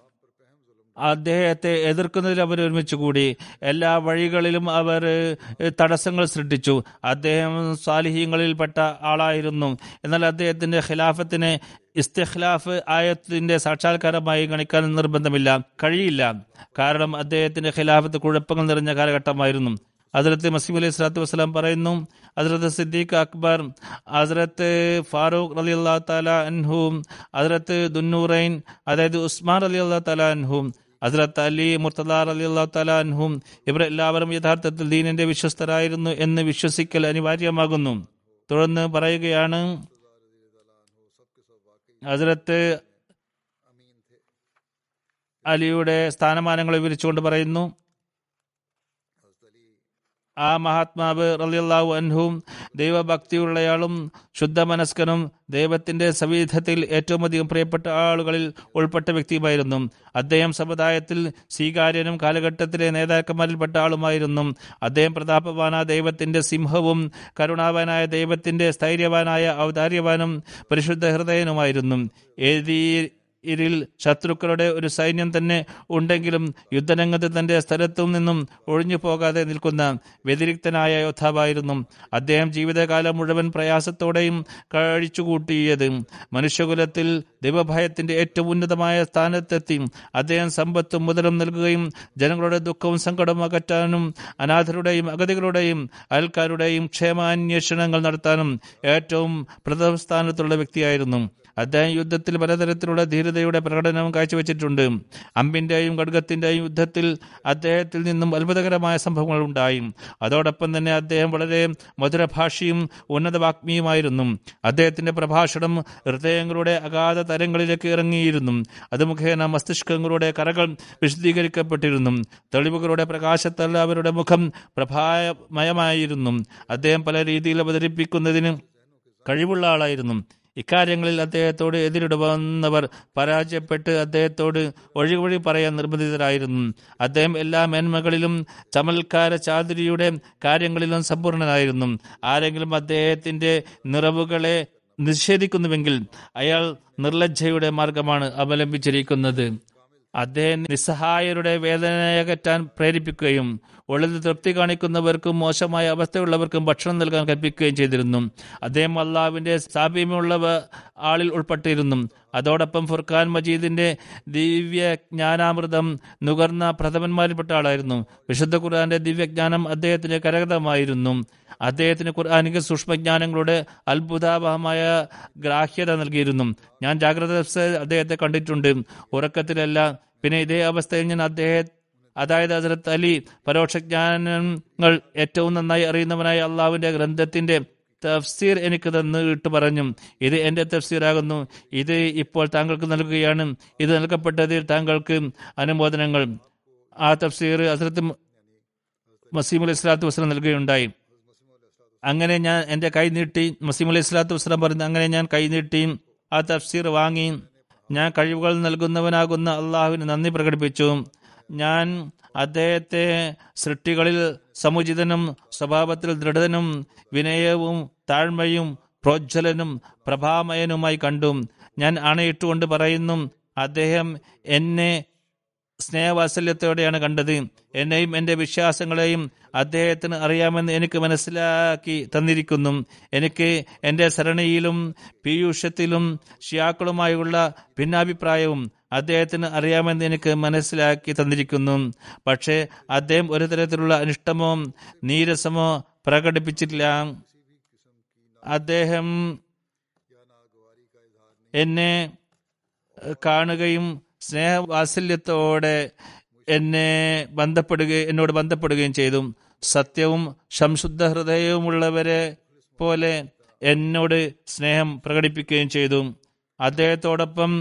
Speaker 2: അദ്ദേഹത്തെ എതിർക്കുന്നതിൽ അവർ ഒരുമിച്ച് കൂടി എല്ലാ വഴികളിലും അവർ തടസ്സങ്ങൾ സൃഷ്ടിച്ചു അദ്ദേഹം സാലിഹ്യങ്ങളിൽപ്പെട്ട ആളായിരുന്നു എന്നാൽ അദ്ദേഹത്തിന്റെ ഖിലാഫത്തിന് ഇസ്തിഖ്ലാഫ് ആയത്തിന്റെ സാക്ഷാത്കാരമായി ഗണിക്കാൻ നിർബന്ധമില്ല കഴിയില്ല കാരണം അദ്ദേഹത്തിന്റെ ഖിലാഫത്ത് കുഴപ്പങ്ങൾ നിറഞ്ഞ കാലഘട്ടമായിരുന്നു ഹസ്രത്ത് മസീം അലൈഹി സ്വലാത്തു വസ്സലാം പറയുന്നു ഹസ്രത്ത് സിദ്ദീഖ് അക്ബർ ഹസ്രത്ത് ഫാറൂഖ് അലി അള്ളാഹു താല അൻഹു ഹസ്രത്ത് ദുന്നൂറൈൻ അതായത് ഉസ്മാൻ അലി അള്ളാഹു താല അൻഹു ഹസ്രത്ത് അലി മുർത്തദാർ അലി അള്ളാഹു താല അൻഹും ഇവർ എല്ലാവരും യഥാർത്ഥത്തിൽ ദീനിന്റെ വിശ്വസ്തരായിരുന്നു എന്ന് വിശ്വസിക്കൽ അനിവാര്യമാകുന്നു തുടർന്ന് പറയുകയാണ് ഹസ്രത്ത് അലിയുടെ സ്ഥാനമാനങ്ങളെ വിവരിച്ചുകൊണ്ട് പറയുന്നു ആ മഹാത്മാവ് റലിയല്ലാഹു അൻഹും ദൈവഭക്തിയുള്ളയാളും ശുദ്ധമനസ്കനും ദൈവത്തിന്റെ സവിധത്തിൽ ഏറ്റവും അധികം പ്രിയപ്പെട്ട ആളുകളിൽ ഉൾപ്പെട്ട വ്യക്തിയുമായിരുന്നു അദ്ദേഹം സമുദായത്തിൽ സ്വീകാര്യനും കാലഘട്ടത്തിലെ നേതാക്കന്മാരിൽപ്പെട്ട ആളുമായിരുന്നു അദ്ദേഹം പ്രതാപവാനായ ദൈവത്തിന്റെ സിംഹവും കരുണാവാനായ ദൈവത്തിന്റെ സ്ഥൈര്യവാനായ ഔദാര്യവാനും പരിശുദ്ധ ഹൃദയനുമായിരുന്നു ഏതീ ഇതിൽ ശത്രുക്കളുടെ ഒരു സൈന്യം തന്നെ ഉണ്ടെങ്കിലും യുദ്ധരംഗത്ത് തന്റെ സ്ഥലത്തു നിന്നും ഒഴിഞ്ഞു പോകാതെ നിൽക്കുന്ന വ്യതിരിക്തനായ യോദ്ധാവായിരുന്നു അദ്ദേഹം ജീവിതകാലം മുഴുവൻ പ്രയാസത്തോടെയും കഴിച്ചുകൂട്ടിയത് മനുഷ്യകുലത്തിൽ ദൈവഭയത്തിന്റെ ഏറ്റവും ഉന്നതമായ സ്ഥാനത്തെത്തി അദ്ദേഹം സമ്പത്തും മുതലും നൽകുകയും ജനങ്ങളുടെ ദുഃഖവും സങ്കടവും അകറ്റാനും അനാഥരുടെയും അഗതികളുടെയും അയൽക്കാരുടെയും ക്ഷേമാന്വേഷണങ്ങൾ നടത്താനും ഏറ്റവും പ്രഥമ സ്ഥാനത്തുള്ള വ്യക്തിയായിരുന്നു അദ്ദേഹം യുദ്ധത്തിൽ പലതരത്തിലുള്ള ധീരതയുടെ പ്രകടനവും കാഴ്ചവെച്ചിട്ടുണ്ട് അമ്പിന്റെയും ഖഡ്ഗത്തിന്റെയും യുദ്ധത്തിൽ അദ്ദേഹത്തിൽ നിന്നും അത്ഭുതകരമായ സംഭവങ്ങൾ ഉണ്ടായി അതോടൊപ്പം തന്നെ അദ്ദേഹം വളരെ മധുരഭാഷിയും ഉന്നത വാഗ്മിയുമായിരുന്നു അദ്ദേഹത്തിന്റെ പ്രഭാഷണം ഹൃദയങ്ങളുടെ അഗാധ തരങ്ങളിലേക്ക് ഇറങ്ങിയിരുന്നു അത് മുഖേന മസ്തിഷ്കങ്ങളുടെ കറകൾ വിശദീകരിക്കപ്പെട്ടിരുന്നു തെളിവുകളുടെ പ്രകാശത്താൽ അവരുടെ മുഖം പ്രഭാമയമായിരുന്നു അദ്ദേഹം പല രീതിയിൽ അവതരിപ്പിക്കുന്നതിന് കഴിവുള്ള ആളായിരുന്നു ഇക്കാര്യങ്ങളിൽ അദ്ദേഹത്തോട് എതിരിടുവന്നവർ പരാജയപ്പെട്ട് അദ്ദേഹത്തോട് ഒഴിവഴി പറയാൻ നിർബന്ധിതരായിരുന്നു അദ്ദേഹം എല്ലാ മേന്മകളിലും ചമൽക്കാര ചാതുരിയുടെ കാര്യങ്ങളിലും സമ്പൂർണനായിരുന്നു ആരെങ്കിലും അദ്ദേഹത്തിന്റെ നിറവുകളെ നിഷേധിക്കുന്നുവെങ്കിൽ അയാൾ നിർലജ്ജയുടെ മാർഗമാണ് അവലംബിച്ചിരിക്കുന്നത് അദ്ദേഹം നിസ്സഹായരുടെ വേദനയകറ്റാൻ പ്രേരിപ്പിക്കുകയും ഉള്ളത് തൃപ്തി കാണിക്കുന്നവർക്കും മോശമായ അവസ്ഥയുള്ളവർക്കും ഭക്ഷണം നൽകാൻ കൽപ്പിക്കുകയും ചെയ്തിരുന്നു അദ്ദേഹം അള്ളാവിന്റെ സാപീമ്യമുള്ള ആളിൽ ഉൾപ്പെട്ടിരുന്നു അതോടൊപ്പം ഫുർഖാൻ മജീദിന്റെ ദിവ്യ ജ്ഞാനാമൃതം നുകർന്ന പ്രഥമന്മാരിൽപ്പെട്ട ആളായിരുന്നു വിശുദ്ധ ഖുർആന്റെ ദിവ്യജ്ഞാനം അദ്ദേഹത്തിന് കരഗതമായിരുന്നു അദ്ദേഹത്തിന് ഖുർആാനിക സൂക്ഷ്മജ്ഞാനങ്ങളുടെ അത്ഭുതാവഹമായ ഗ്രാഹ്യത നൽകിയിരുന്നു ഞാൻ ജാഗ്രത അദ്ദേഹത്തെ കണ്ടിട്ടുണ്ട് ഉറക്കത്തിലല്ല പിന്നെ ഇതേ അവസ്ഥയിൽ ഞാൻ അദ്ദേഹം അതായത് ഹസരത്ത് അലി പരോക്ഷജ്ഞാനങ്ങൾ ഏറ്റവും നന്നായി അറിയുന്നവനായ അള്ളാഹുവിന്റെ ഗ്രന്ഥത്തിന്റെ തഫ്സീർ എനിക്ക് തന്നു ഇട്ട് പറഞ്ഞു ഇത് എന്റെ തഫ്സീറാകുന്നു ഇത് ഇപ്പോൾ താങ്കൾക്ക് നൽകുകയാണ് ഇത് നൽകപ്പെട്ടതിൽ താങ്കൾക്ക് അനുമോദനങ്ങൾ ആ തഫ്സീർ ഹസരത്ത് മസീം അലൈഹി സ്വലാത്തു വസ്ലം നൽകുകയുണ്ടായി അങ്ങനെ ഞാൻ എൻ്റെ കൈ നീട്ടി മസീം അലൈഹി സ്വലാത്തു വസ്ലാം പറഞ്ഞു അങ്ങനെ ഞാൻ കൈ നീട്ടി ആ തഫ്സീർ വാങ്ങി ഞാൻ കഴിവുകൾ നൽകുന്നവനാകുന്ന അള്ളാഹുവിന് നന്ദി പ്രകടിപ്പിച്ചു ഞാൻ അദ്ദേഹത്തെ സൃഷ്ടികളിൽ സമുചിതനും സ്വഭാവത്തിൽ ദൃഢനും വിനയവും താഴ്മയും പ്രോജ്വലനും പ്രഭാമയനുമായി കണ്ടു ഞാൻ അണയിട്ടുകൊണ്ട് പറയുന്നു അദ്ദേഹം എന്നെ സ്നേഹവാത്സല്യത്തോടെയാണ് കണ്ടത് എന്നെയും എൻ്റെ വിശ്വാസങ്ങളെയും അദ്ദേഹത്തിന് അറിയാമെന്ന് എനിക്ക് മനസ്സിലാക്കി തന്നിരിക്കുന്നു എനിക്ക് എൻ്റെ സരണിയിലും പീയൂഷത്തിലും ഷിയാക്കളുമായുള്ള ഭിന്നാഭിപ്രായവും അദ്ദേഹത്തിന് അറിയാമെന്ന് എനിക്ക് മനസ്സിലാക്കി തന്നിരിക്കുന്നു പക്ഷേ അദ്ദേഹം ഒരു തരത്തിലുള്ള അനിഷ്ടമോ നീരസമോ പ്രകടിപ്പിച്ചിട്ടില്ല അദ്ദേഹം എന്നെ കാണുകയും സ്നേഹവാത്സല്യത്തോടെ എന്നെ ബന്ധപ്പെടുകയും എന്നോട് ബന്ധപ്പെടുകയും ചെയ്തു സത്യവും സംശുദ്ധ ഹൃദയവുമുള്ളവരെ പോലെ എന്നോട് സ്നേഹം പ്രകടിപ്പിക്കുകയും ചെയ്തു അദ്ദേഹത്തോടൊപ്പം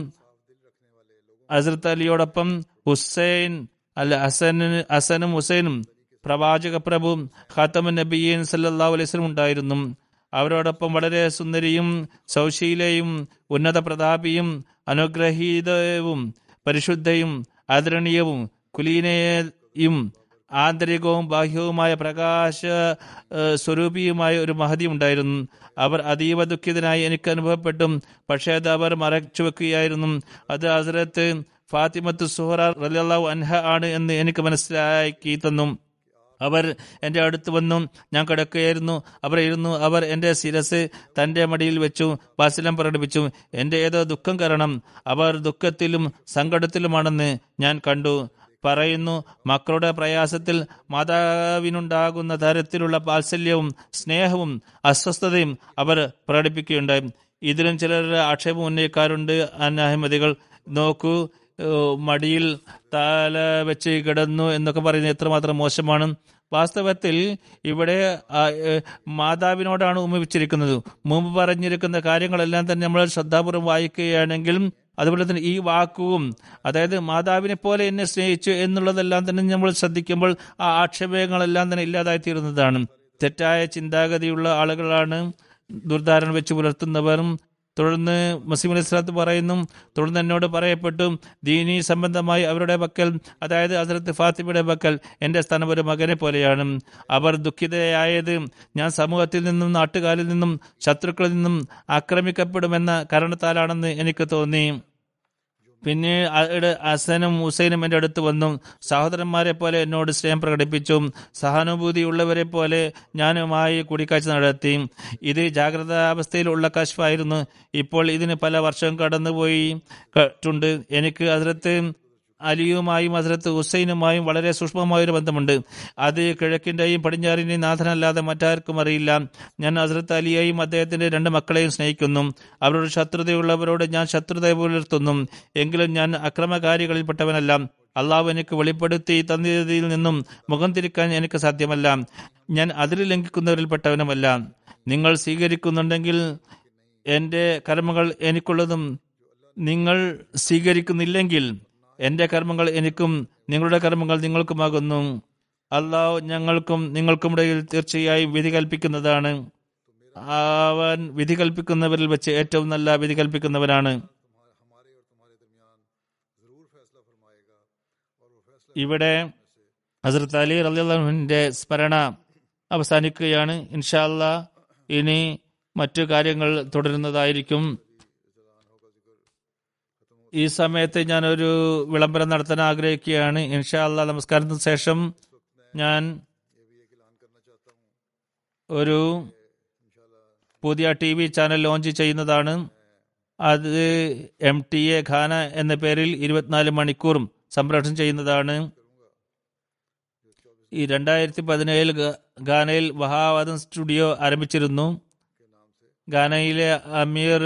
Speaker 2: ഹസരത്ത് അലിയോടൊപ്പം ഹുസൈൻ അല്ല ഹസന് ഹസനും ഹുസൈനും പ്രവാചക പ്രഭു ഖാത്തമൻ നബിയൻ സല്ലാ അലൈസ്ലും ഉണ്ടായിരുന്നു അവരോടൊപ്പം വളരെ സുന്ദരിയും സൗശീലയും ഉന്നത പ്രതാപിയും അനുഗ്രഹീതവും പരിശുദ്ധയും ആദരണീയവും കുലീനയും ആന്തരികവും ബാഹ്യവുമായ പ്രകാശ സ്വരൂപിയുമായ ഒരു മഹതി ഉണ്ടായിരുന്നു അവർ അതീവ ദുഃഖിതനായി എനിക്ക് അനുഭവപ്പെട്ടു പക്ഷേ അത് അവർ മറച്ചു വെക്കുകയായിരുന്നു അത് ഹസരത്ത് ഫാത്തിമത്ത് സുഹറ റലിയല്ലാഹു അൻഹ ആണ് എന്ന് എനിക്ക് മനസ്സിലാക്കി തന്നു അവർ എൻ്റെ അടുത്ത് വന്നു ഞാൻ കിടക്കുകയായിരുന്നു അവർ ഇരുന്നു അവർ എൻ്റെ ശിരസ് തൻ്റെ മടിയിൽ വെച്ചു വാത്സല്യം പ്രകടിപ്പിച്ചു എൻ്റെ ഏതോ ദുഃഖം കാരണം അവർ ദുഃഖത്തിലും സങ്കടത്തിലുമാണെന്ന് ഞാൻ കണ്ടു പറയുന്നു മക്കളുടെ പ്രയാസത്തിൽ മാതാവിനുണ്ടാകുന്ന തരത്തിലുള്ള വാത്സല്യവും സ്നേഹവും അസ്വസ്ഥതയും അവർ പ്രകടിപ്പിക്കുകയുണ്ടായി ഇതിലും ചിലർ ആക്ഷേപം ഉന്നയിക്കാറുണ്ട് അനഹമതികൾ നോക്കൂ മടിയിൽ തല വെച്ച് കിടന്നു എന്നൊക്കെ പറയുന്നത് എത്രമാത്രം മോശമാണ് വാസ്തവത്തിൽ ഇവിടെ മാതാവിനോടാണ് ഉമ്മവിച്ചിരിക്കുന്നത് മുമ്പ് പറഞ്ഞിരിക്കുന്ന കാര്യങ്ങളെല്ലാം തന്നെ നമ്മൾ ശ്രദ്ധാപൂർവ്വം വായിക്കുകയാണെങ്കിൽ അതുപോലെ തന്നെ ഈ വാക്കുവും അതായത് മാതാവിനെ പോലെ എന്നെ സ്നേഹിച്ചു എന്നുള്ളതെല്ലാം തന്നെ നമ്മൾ ശ്രദ്ധിക്കുമ്പോൾ ആ ആക്ഷേപങ്ങളെല്ലാം തന്നെ ഇല്ലാതായി തീരുന്നതാണ് തെറ്റായ ചിന്താഗതിയുള്ള ആളുകളാണ് ദുർധാരണ വെച്ച് പുലർത്തുന്നവരും തുടർന്ന് മസീം അലൈഹി സ്വലാത്ത് പറയുന്നു തുടർന്ന് എന്നോട് പറയപ്പെട്ടു ദീനി സംബന്ധമായി അവരുടെ പക്കൽ അതായത് ഹസരത്ത് ഫാത്തിമയുടെ പക്കൽ എൻ്റെ സ്ഥാനം ഒരു മകനെ പോലെയാണ് അവർ ദുഃഖിതയായത് ഞാൻ സമൂഹത്തിൽ നിന്നും നാട്ടുകാരിൽ നിന്നും ശത്രുക്കളിൽ നിന്നും ആക്രമിക്കപ്പെടുമെന്ന കാരണത്താലാണെന്ന് എനിക്ക് തോന്നി പിന്നെ അവിടെ ഹസനും ഹുസൈനും എൻ്റെ അടുത്ത് വന്നു സഹോദരന്മാരെ പോലെ എന്നോട് സ്നേഹം പ്രകടിപ്പിച്ചു സഹാനുഭൂതിയുള്ളവരെ പോലെ ഞാനുമായി കൂടിക്കാഴ്ച നടത്തി ഇത് ജാഗ്രതാവസ്ഥയിലുള്ള കശ്ഫായിരുന്നു ഇപ്പോൾ ഇതിന് പല വർഷം കടന്നുപോയി ട്ടുണ്ട് എനിക്ക് അതിർത്ത് അലിയുമായും ഹസ്രത്ത് ഹുസൈനുമായും വളരെ സൂക്ഷ്മമായൊരു ബന്ധമുണ്ട് അത് കിഴക്കിൻ്റെയും പടിഞ്ഞാറിൻ്റെയും നാഥനല്ലാതെ മറ്റാർക്കും അറിയില്ല ഞാൻ ഹസ്രത്ത് അലിയെയും അദ്ദേഹത്തിൻ്റെ രണ്ട് മക്കളെയും സ്നേഹിക്കുന്നു അവരോട് ശത്രുതയുള്ളവരോട് ഞാൻ ശത്രുത പുലർത്തുന്നു എങ്കിലും ഞാൻ അക്രമകാരികളിൽപ്പെട്ടവനല്ല അള്ളാഹു എനിക്ക് വെളിപ്പെടുത്തി തന്നതിൽ നിന്നും മുഖം തിരിക്കാൻ എനിക്ക് സാധ്യമല്ല ഞാൻ അതിൽ ലംഘിക്കുന്നവരിൽപ്പെട്ടവനുമല്ല നിങ്ങൾ സ്വീകരിക്കുന്നുണ്ടെങ്കിൽ എൻ്റെ കർമ്മങ്ങൾ എനിക്കുള്ളതും നിങ്ങൾ സ്വീകരിക്കുന്നില്ലെങ്കിൽ എൻ്റെ കർമ്മങ്ങൾ എനിക്കും നിങ്ങളുടെ കർമ്മങ്ങൾ നിങ്ങൾക്കുമാകുന്നു അള്ളാഹു ഞങ്ങൾക്കും നിങ്ങൾക്കും ഇടയിൽ തീർച്ചയായും വിധി കൽപ്പിക്കുന്നതാണ് അവൻ വിധി കൽപ്പിക്കുന്നവരിൽ വെച്ച് ഏറ്റവും നല്ല വിധി കൽപ്പിക്കുന്നവനാണ് ഇവിടെ ഹസരത്ത് അലി റലിന്റെ സ്മരണ അവസാനിക്കുകയാണ് ഇൻഷാല്ല ഇനി മറ്റു കാര്യങ്ങൾ തുടരുന്നതായിരിക്കും ഈ സമയത്ത് ഞാനൊരു വിളംബരം നടത്താൻ ആഗ്രഹിക്കുകയാണ് ഇൻഷാ അല്ലാ നമസ്കാരത്തിന് ശേഷം ഞാൻ ഒരു പുതിയ ടി വി ചാനൽ ലോഞ്ച് ചെയ്യുന്നതാണ് അത് എം ടി എ ഖാന എന്ന പേരിൽ ഇരുപത്തിനാല് മണിക്കൂറും സംപ്രേഷണം ചെയ്യുന്നതാണ് ഈ രണ്ടായിരത്തി പതിനേഴിൽ ഗാനയിൽ വഹാവാദം സ്റ്റുഡിയോ ആരംഭിച്ചിരുന്നു ഗാനയിലെ അമീർ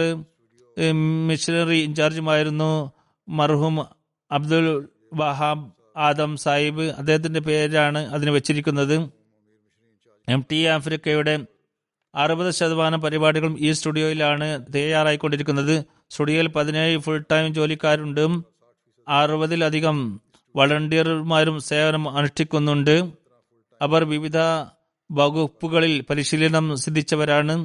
Speaker 2: മിഷനറി ഇൻചാർജുമായിരുന്നു മർഹൂം അബ്ദുൽ വഹാബ് ആദം സാഹിബ് അദ്ദേഹത്തിന്റെ പേരാണ് അതിന് വെച്ചിരിക്കുന്നത് എം ടി ആഫ്രിക്കയുടെ അറുപത് ശതമാനം പരിപാടികളും ഈ സ്റ്റുഡിയോയിലാണ് തയ്യാറായിക്കൊണ്ടിരിക്കുന്നത് സ്റ്റുഡിയോയിൽ പതിനേഴ് ഫുൾ ടൈം ജോലിക്കാരുണ്ട് അറുപതിലധികം വളണ്ടിയർമാരും സേവനം അനുഷ്ഠിക്കുന്നുണ്ട് അവർ വിവിധ വകുപ്പുകളിൽ പരിശീലനം സിദ്ധിച്ചവരാണ്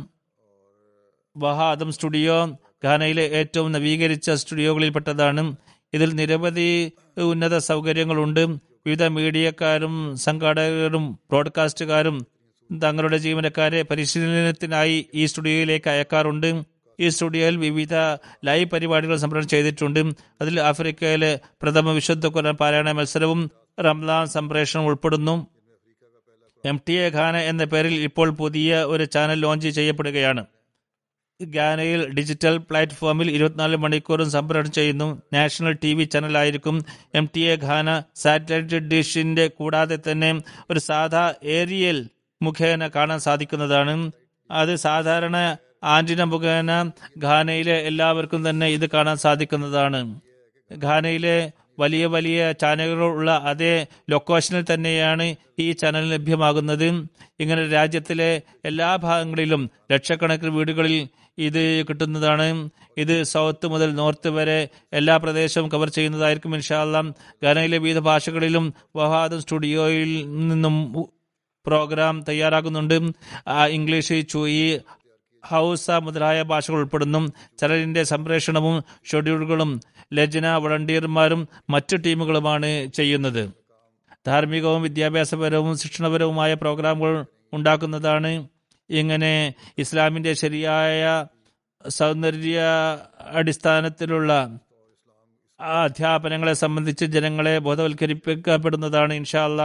Speaker 2: വഹാദം സ്റ്റുഡിയോ ഘാനയിലെ ഏറ്റവും നവീകരിച്ച സ്റ്റുഡിയോകളിൽപ്പെട്ടതാണ് ഇതിൽ നിരവധി ഉന്നത സൗകര്യങ്ങളുണ്ട് വിവിധ മീഡിയക്കാരും സംഘാടകരും ബ്രോഡ്കാസ്റ്റുകാരും തങ്ങളുടെ ജീവനക്കാരെ പരിശീലനത്തിനായി ഈ സ്റ്റുഡിയോയിലേക്ക് അയക്കാറുണ്ട് ഈ സ്റ്റുഡിയോയിൽ വിവിധ ലൈവ് പരിപാടികൾ സംപ്രേഷണം ചെയ്തിട്ടുണ്ട് അതിൽ ആഫ്രിക്കയിലെ പ്രഥമ വിശുദ്ധ ഖുർആൻ പാരായണ മത്സരവും റംലാൻ സംപ്രേഷണം ഉൾപ്പെടുന്നു എം ടി എ ഖാന എന്ന പേരിൽ ഇപ്പോൾ പുതിയ ഒരു ചാനൽ ലോഞ്ച് ചെയ്യപ്പെടുകയാണ് ഗാനയിൽ ഡിജിറ്റൽ പ്ലാറ്റ്ഫോമിൽ ഇരുപത്തിനാല് മണിക്കൂറും സംപ്രേഷണം ചെയ്യുന്നു നാഷണൽ ടി വി ചാനലായിരിക്കും എം ടി എ ഖാന സാറ്റലൈറ്റ് ഡിഷിന്റെ കൂടാതെ തന്നെ ഒരു സാധാ ഏരിയൽ മുഖേന കാണാൻ സാധിക്കുന്നതാണ് അത് സാധാരണ ആന്റിന മുഖേന ഘാനയിലെ എല്ലാവർക്കും തന്നെ ഇത് കാണാൻ സാധിക്കുന്നതാണ് ഘാനയിലെ വലിയ വലിയ ചാനലുകളുള്ള അതേ ലൊക്കേഷനിൽ തന്നെയാണ് ഈ ചാനൽ ലഭ്യമാകുന്നത് ഇങ്ങനെ രാജ്യത്തിലെ എല്ലാ ഭാഗങ്ങളിലും ലക്ഷക്കണക്കിന് വീടുകളിൽ ഇത് കിട്ടുന്നതാണ് ഇത് സൗത്ത് മുതൽ നോർത്ത് വരെ എല്ലാ പ്രദേശവും കവർ ചെയ്യുന്നതായിരിക്കും ഇൻഷാല്ലാം ഘാനയിലെ വിവിധ ഭാഷകളിലും വഹാദം സ്റ്റുഡിയോയിൽ നിന്നും പ്രോഗ്രാം തയ്യാറാക്കുന്നുണ്ട് ഇംഗ്ലീഷ് ചുയി ഹൗസ മുതലായ ഭാഷകൾ ഉൾപ്പെടുന്നു ചാനലിന്റെ സംപ്രേഷണവും ഷെഡ്യൂളുകളും ലജ്ന വളണ്ടിയർമാരും മറ്റു ടീമുകളുമാണ് ചെയ്യുന്നത് ധാർമ്മികവും വിദ്യാഭ്യാസപരവും ശിക്ഷണപരവുമായ പ്രോഗ്രാമുകൾ ഉണ്ടാക്കുന്നതാണ് ഇങ്ങനെ ഇസ്ലാമിന്റെ ശരിയായ സൗന്ദര്യ അടിസ്ഥാനത്തിലുള്ള അധ്യാപനങ്ങളെ സംബന്ധിച്ച് ജനങ്ങളെ ബോധവൽക്കരിപ്പിക്കപ്പെടുന്നതാണ് ഇൻഷാല്ല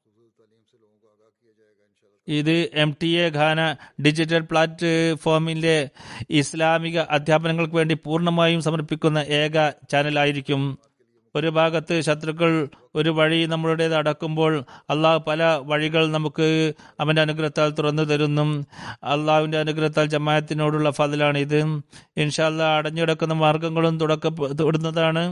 Speaker 2: ഇത് എം ടി എ ഖാന ഡിജിറ്റൽ പ്ലാറ്റ്ഫോമിലെ ഇസ്ലാമിക അധ്യാപനങ്ങൾക്ക് വേണ്ടി പൂർണ്ണമായും സമർപ്പിക്കുന്ന ഏക ചാനലായിരിക്കും ഒരു ഭാഗത്ത് ശത്രുക്കൾ ഒരു വഴി നമ്മളുടേത് അടക്കുമ്പോൾ അള്ളാഹു പല വഴികൾ നമുക്ക് അവന്റെ അനുഗ്രഹത്താൽ തുറന്നു തരുന്നു അള്ളാഹുവിന്റെ അനുഗ്രഹത്താൽ ജമായത്തിനോടുള്ള ഫതിലാണ് ഇത് ഇൻഷാല്ല അടഞ്ഞുകിടക്കുന്ന മാർഗങ്ങളും തുടക്കപ്പെടുന്നതാണ്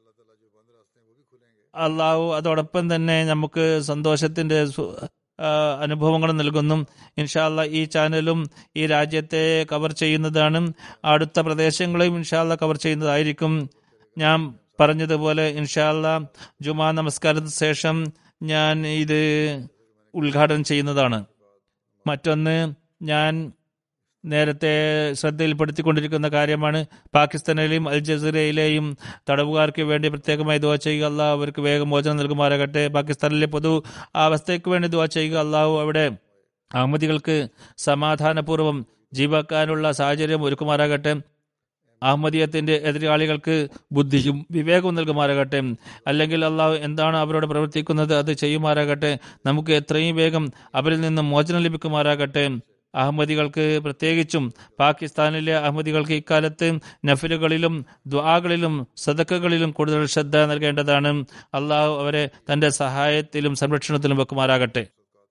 Speaker 2: അള്ളാഹു അതോടൊപ്പം തന്നെ നമുക്ക് സന്തോഷത്തിന്റെ അനുഭവങ്ങൾ നൽകുന്നു ഇൻഷാല്ല ഈ ചാനലും ഈ രാജ്യത്തെ കവർ ചെയ്യുന്നതാണ് അടുത്ത പ്രദേശങ്ങളെയും ഇൻഷാല്ല കവർ ചെയ്യുന്നതായിരിക്കും ഞാൻ പറഞ്ഞതുപോലെ ഇൻഷാല്ല ജുമാ നമസ്കാരത്തിന് ശേഷം ഞാൻ ഇത് ഉദ്ഘാടനം ചെയ്യുന്നതാണ് മറ്റൊന്ന് ഞാൻ നേരത്തെ ശ്രദ്ധയിൽപ്പെടുത്തിക്കൊണ്ടിരിക്കുന്ന കാര്യമാണ് പാകിസ്ഥാനിലെയും അൽ ജസീറയിലെയും തടവുകാർക്ക് വേണ്ടി പ്രത്യേകമായി ദുവാ ചെയ്യുക അള്ളാഹു അവർക്ക് വേഗം മോചനം നൽകുമാറാകട്ടെ പാകിസ്ഥാനിലെ പൊതു അവസ്ഥയ്ക്ക് വേണ്ടി ദുവാ ചെയ്യുക അള്ളാഹു അവിടെ അഹമ്മദികൾക്ക് സമാധാനപൂർവ്വം ജീവിക്കാനുള്ള സാഹചര്യം ഒരുക്കുമാറാകട്ടെ അഹമ്മദീയത്തിന്റെ എതിരാളികൾക്ക് ബുദ്ധിയും വിവേകവും നൽകുമാറാകട്ടെ അല്ലെങ്കിൽ അള്ളാഹു എന്താണ് അവരോട് പ്രവർത്തിക്കുന്നത് അത് ചെയ്യുമാറാകട്ടെ നമുക്ക് എത്രയും വേഗം അവരിൽ നിന്ന് മോചനം ലഭിക്കുമാറാകട്ടെ അഹമ്മദികൾക്ക് പ്രത്യേകിച്ചും പാകിസ്ഥാനിലെ അഹമ്മദികൾക്ക് ഇക്കാലത്ത് നഫിലുകളിലും ദ്വാകളിലും സദക്കകളിലും കൂടുതൽ ശ്രദ്ധ നൽകേണ്ടതാണ് അള്ളാഹു അവരെ തന്റെ സഹായത്തിലും സംരക്ഷണത്തിലും വെക്കുമാറാകട്ടെ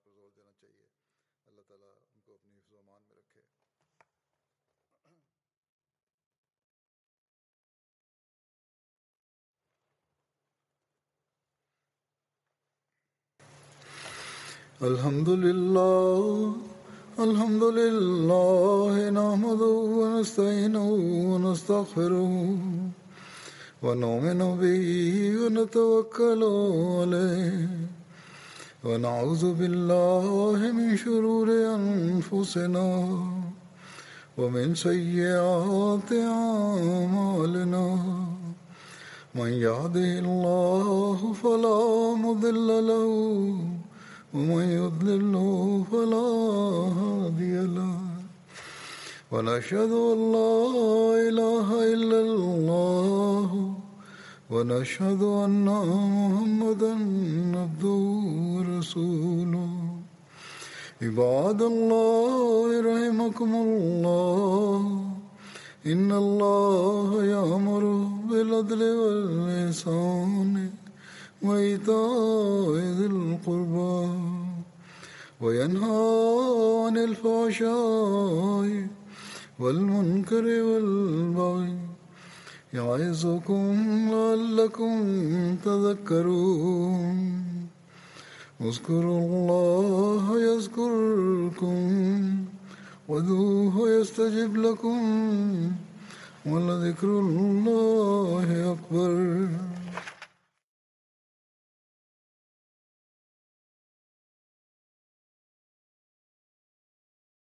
Speaker 1: الحمد لله الحمد لله نحمده ونستعينه ونستغفره ونؤمن به ونتوكل عليه ونعوذ بالله من شرور أنفسنا ومن سيئات أعمالنا من يهده الله فلا مضل له ومن يضلل فلا هادي له ونشهد ان لا اله الا الله ونشهد ان محمدا عبده ورسوله عباد الله رحمكم الله ان الله يامر بالعدل والإحسان وإيتاء ذي القربى وينهى عن الفحشاء والمنكر والبغي يعظكم لعلكم تذكرون اذكروا الله يذكركم ودوه يستجب لكم ولذكر الله أكبر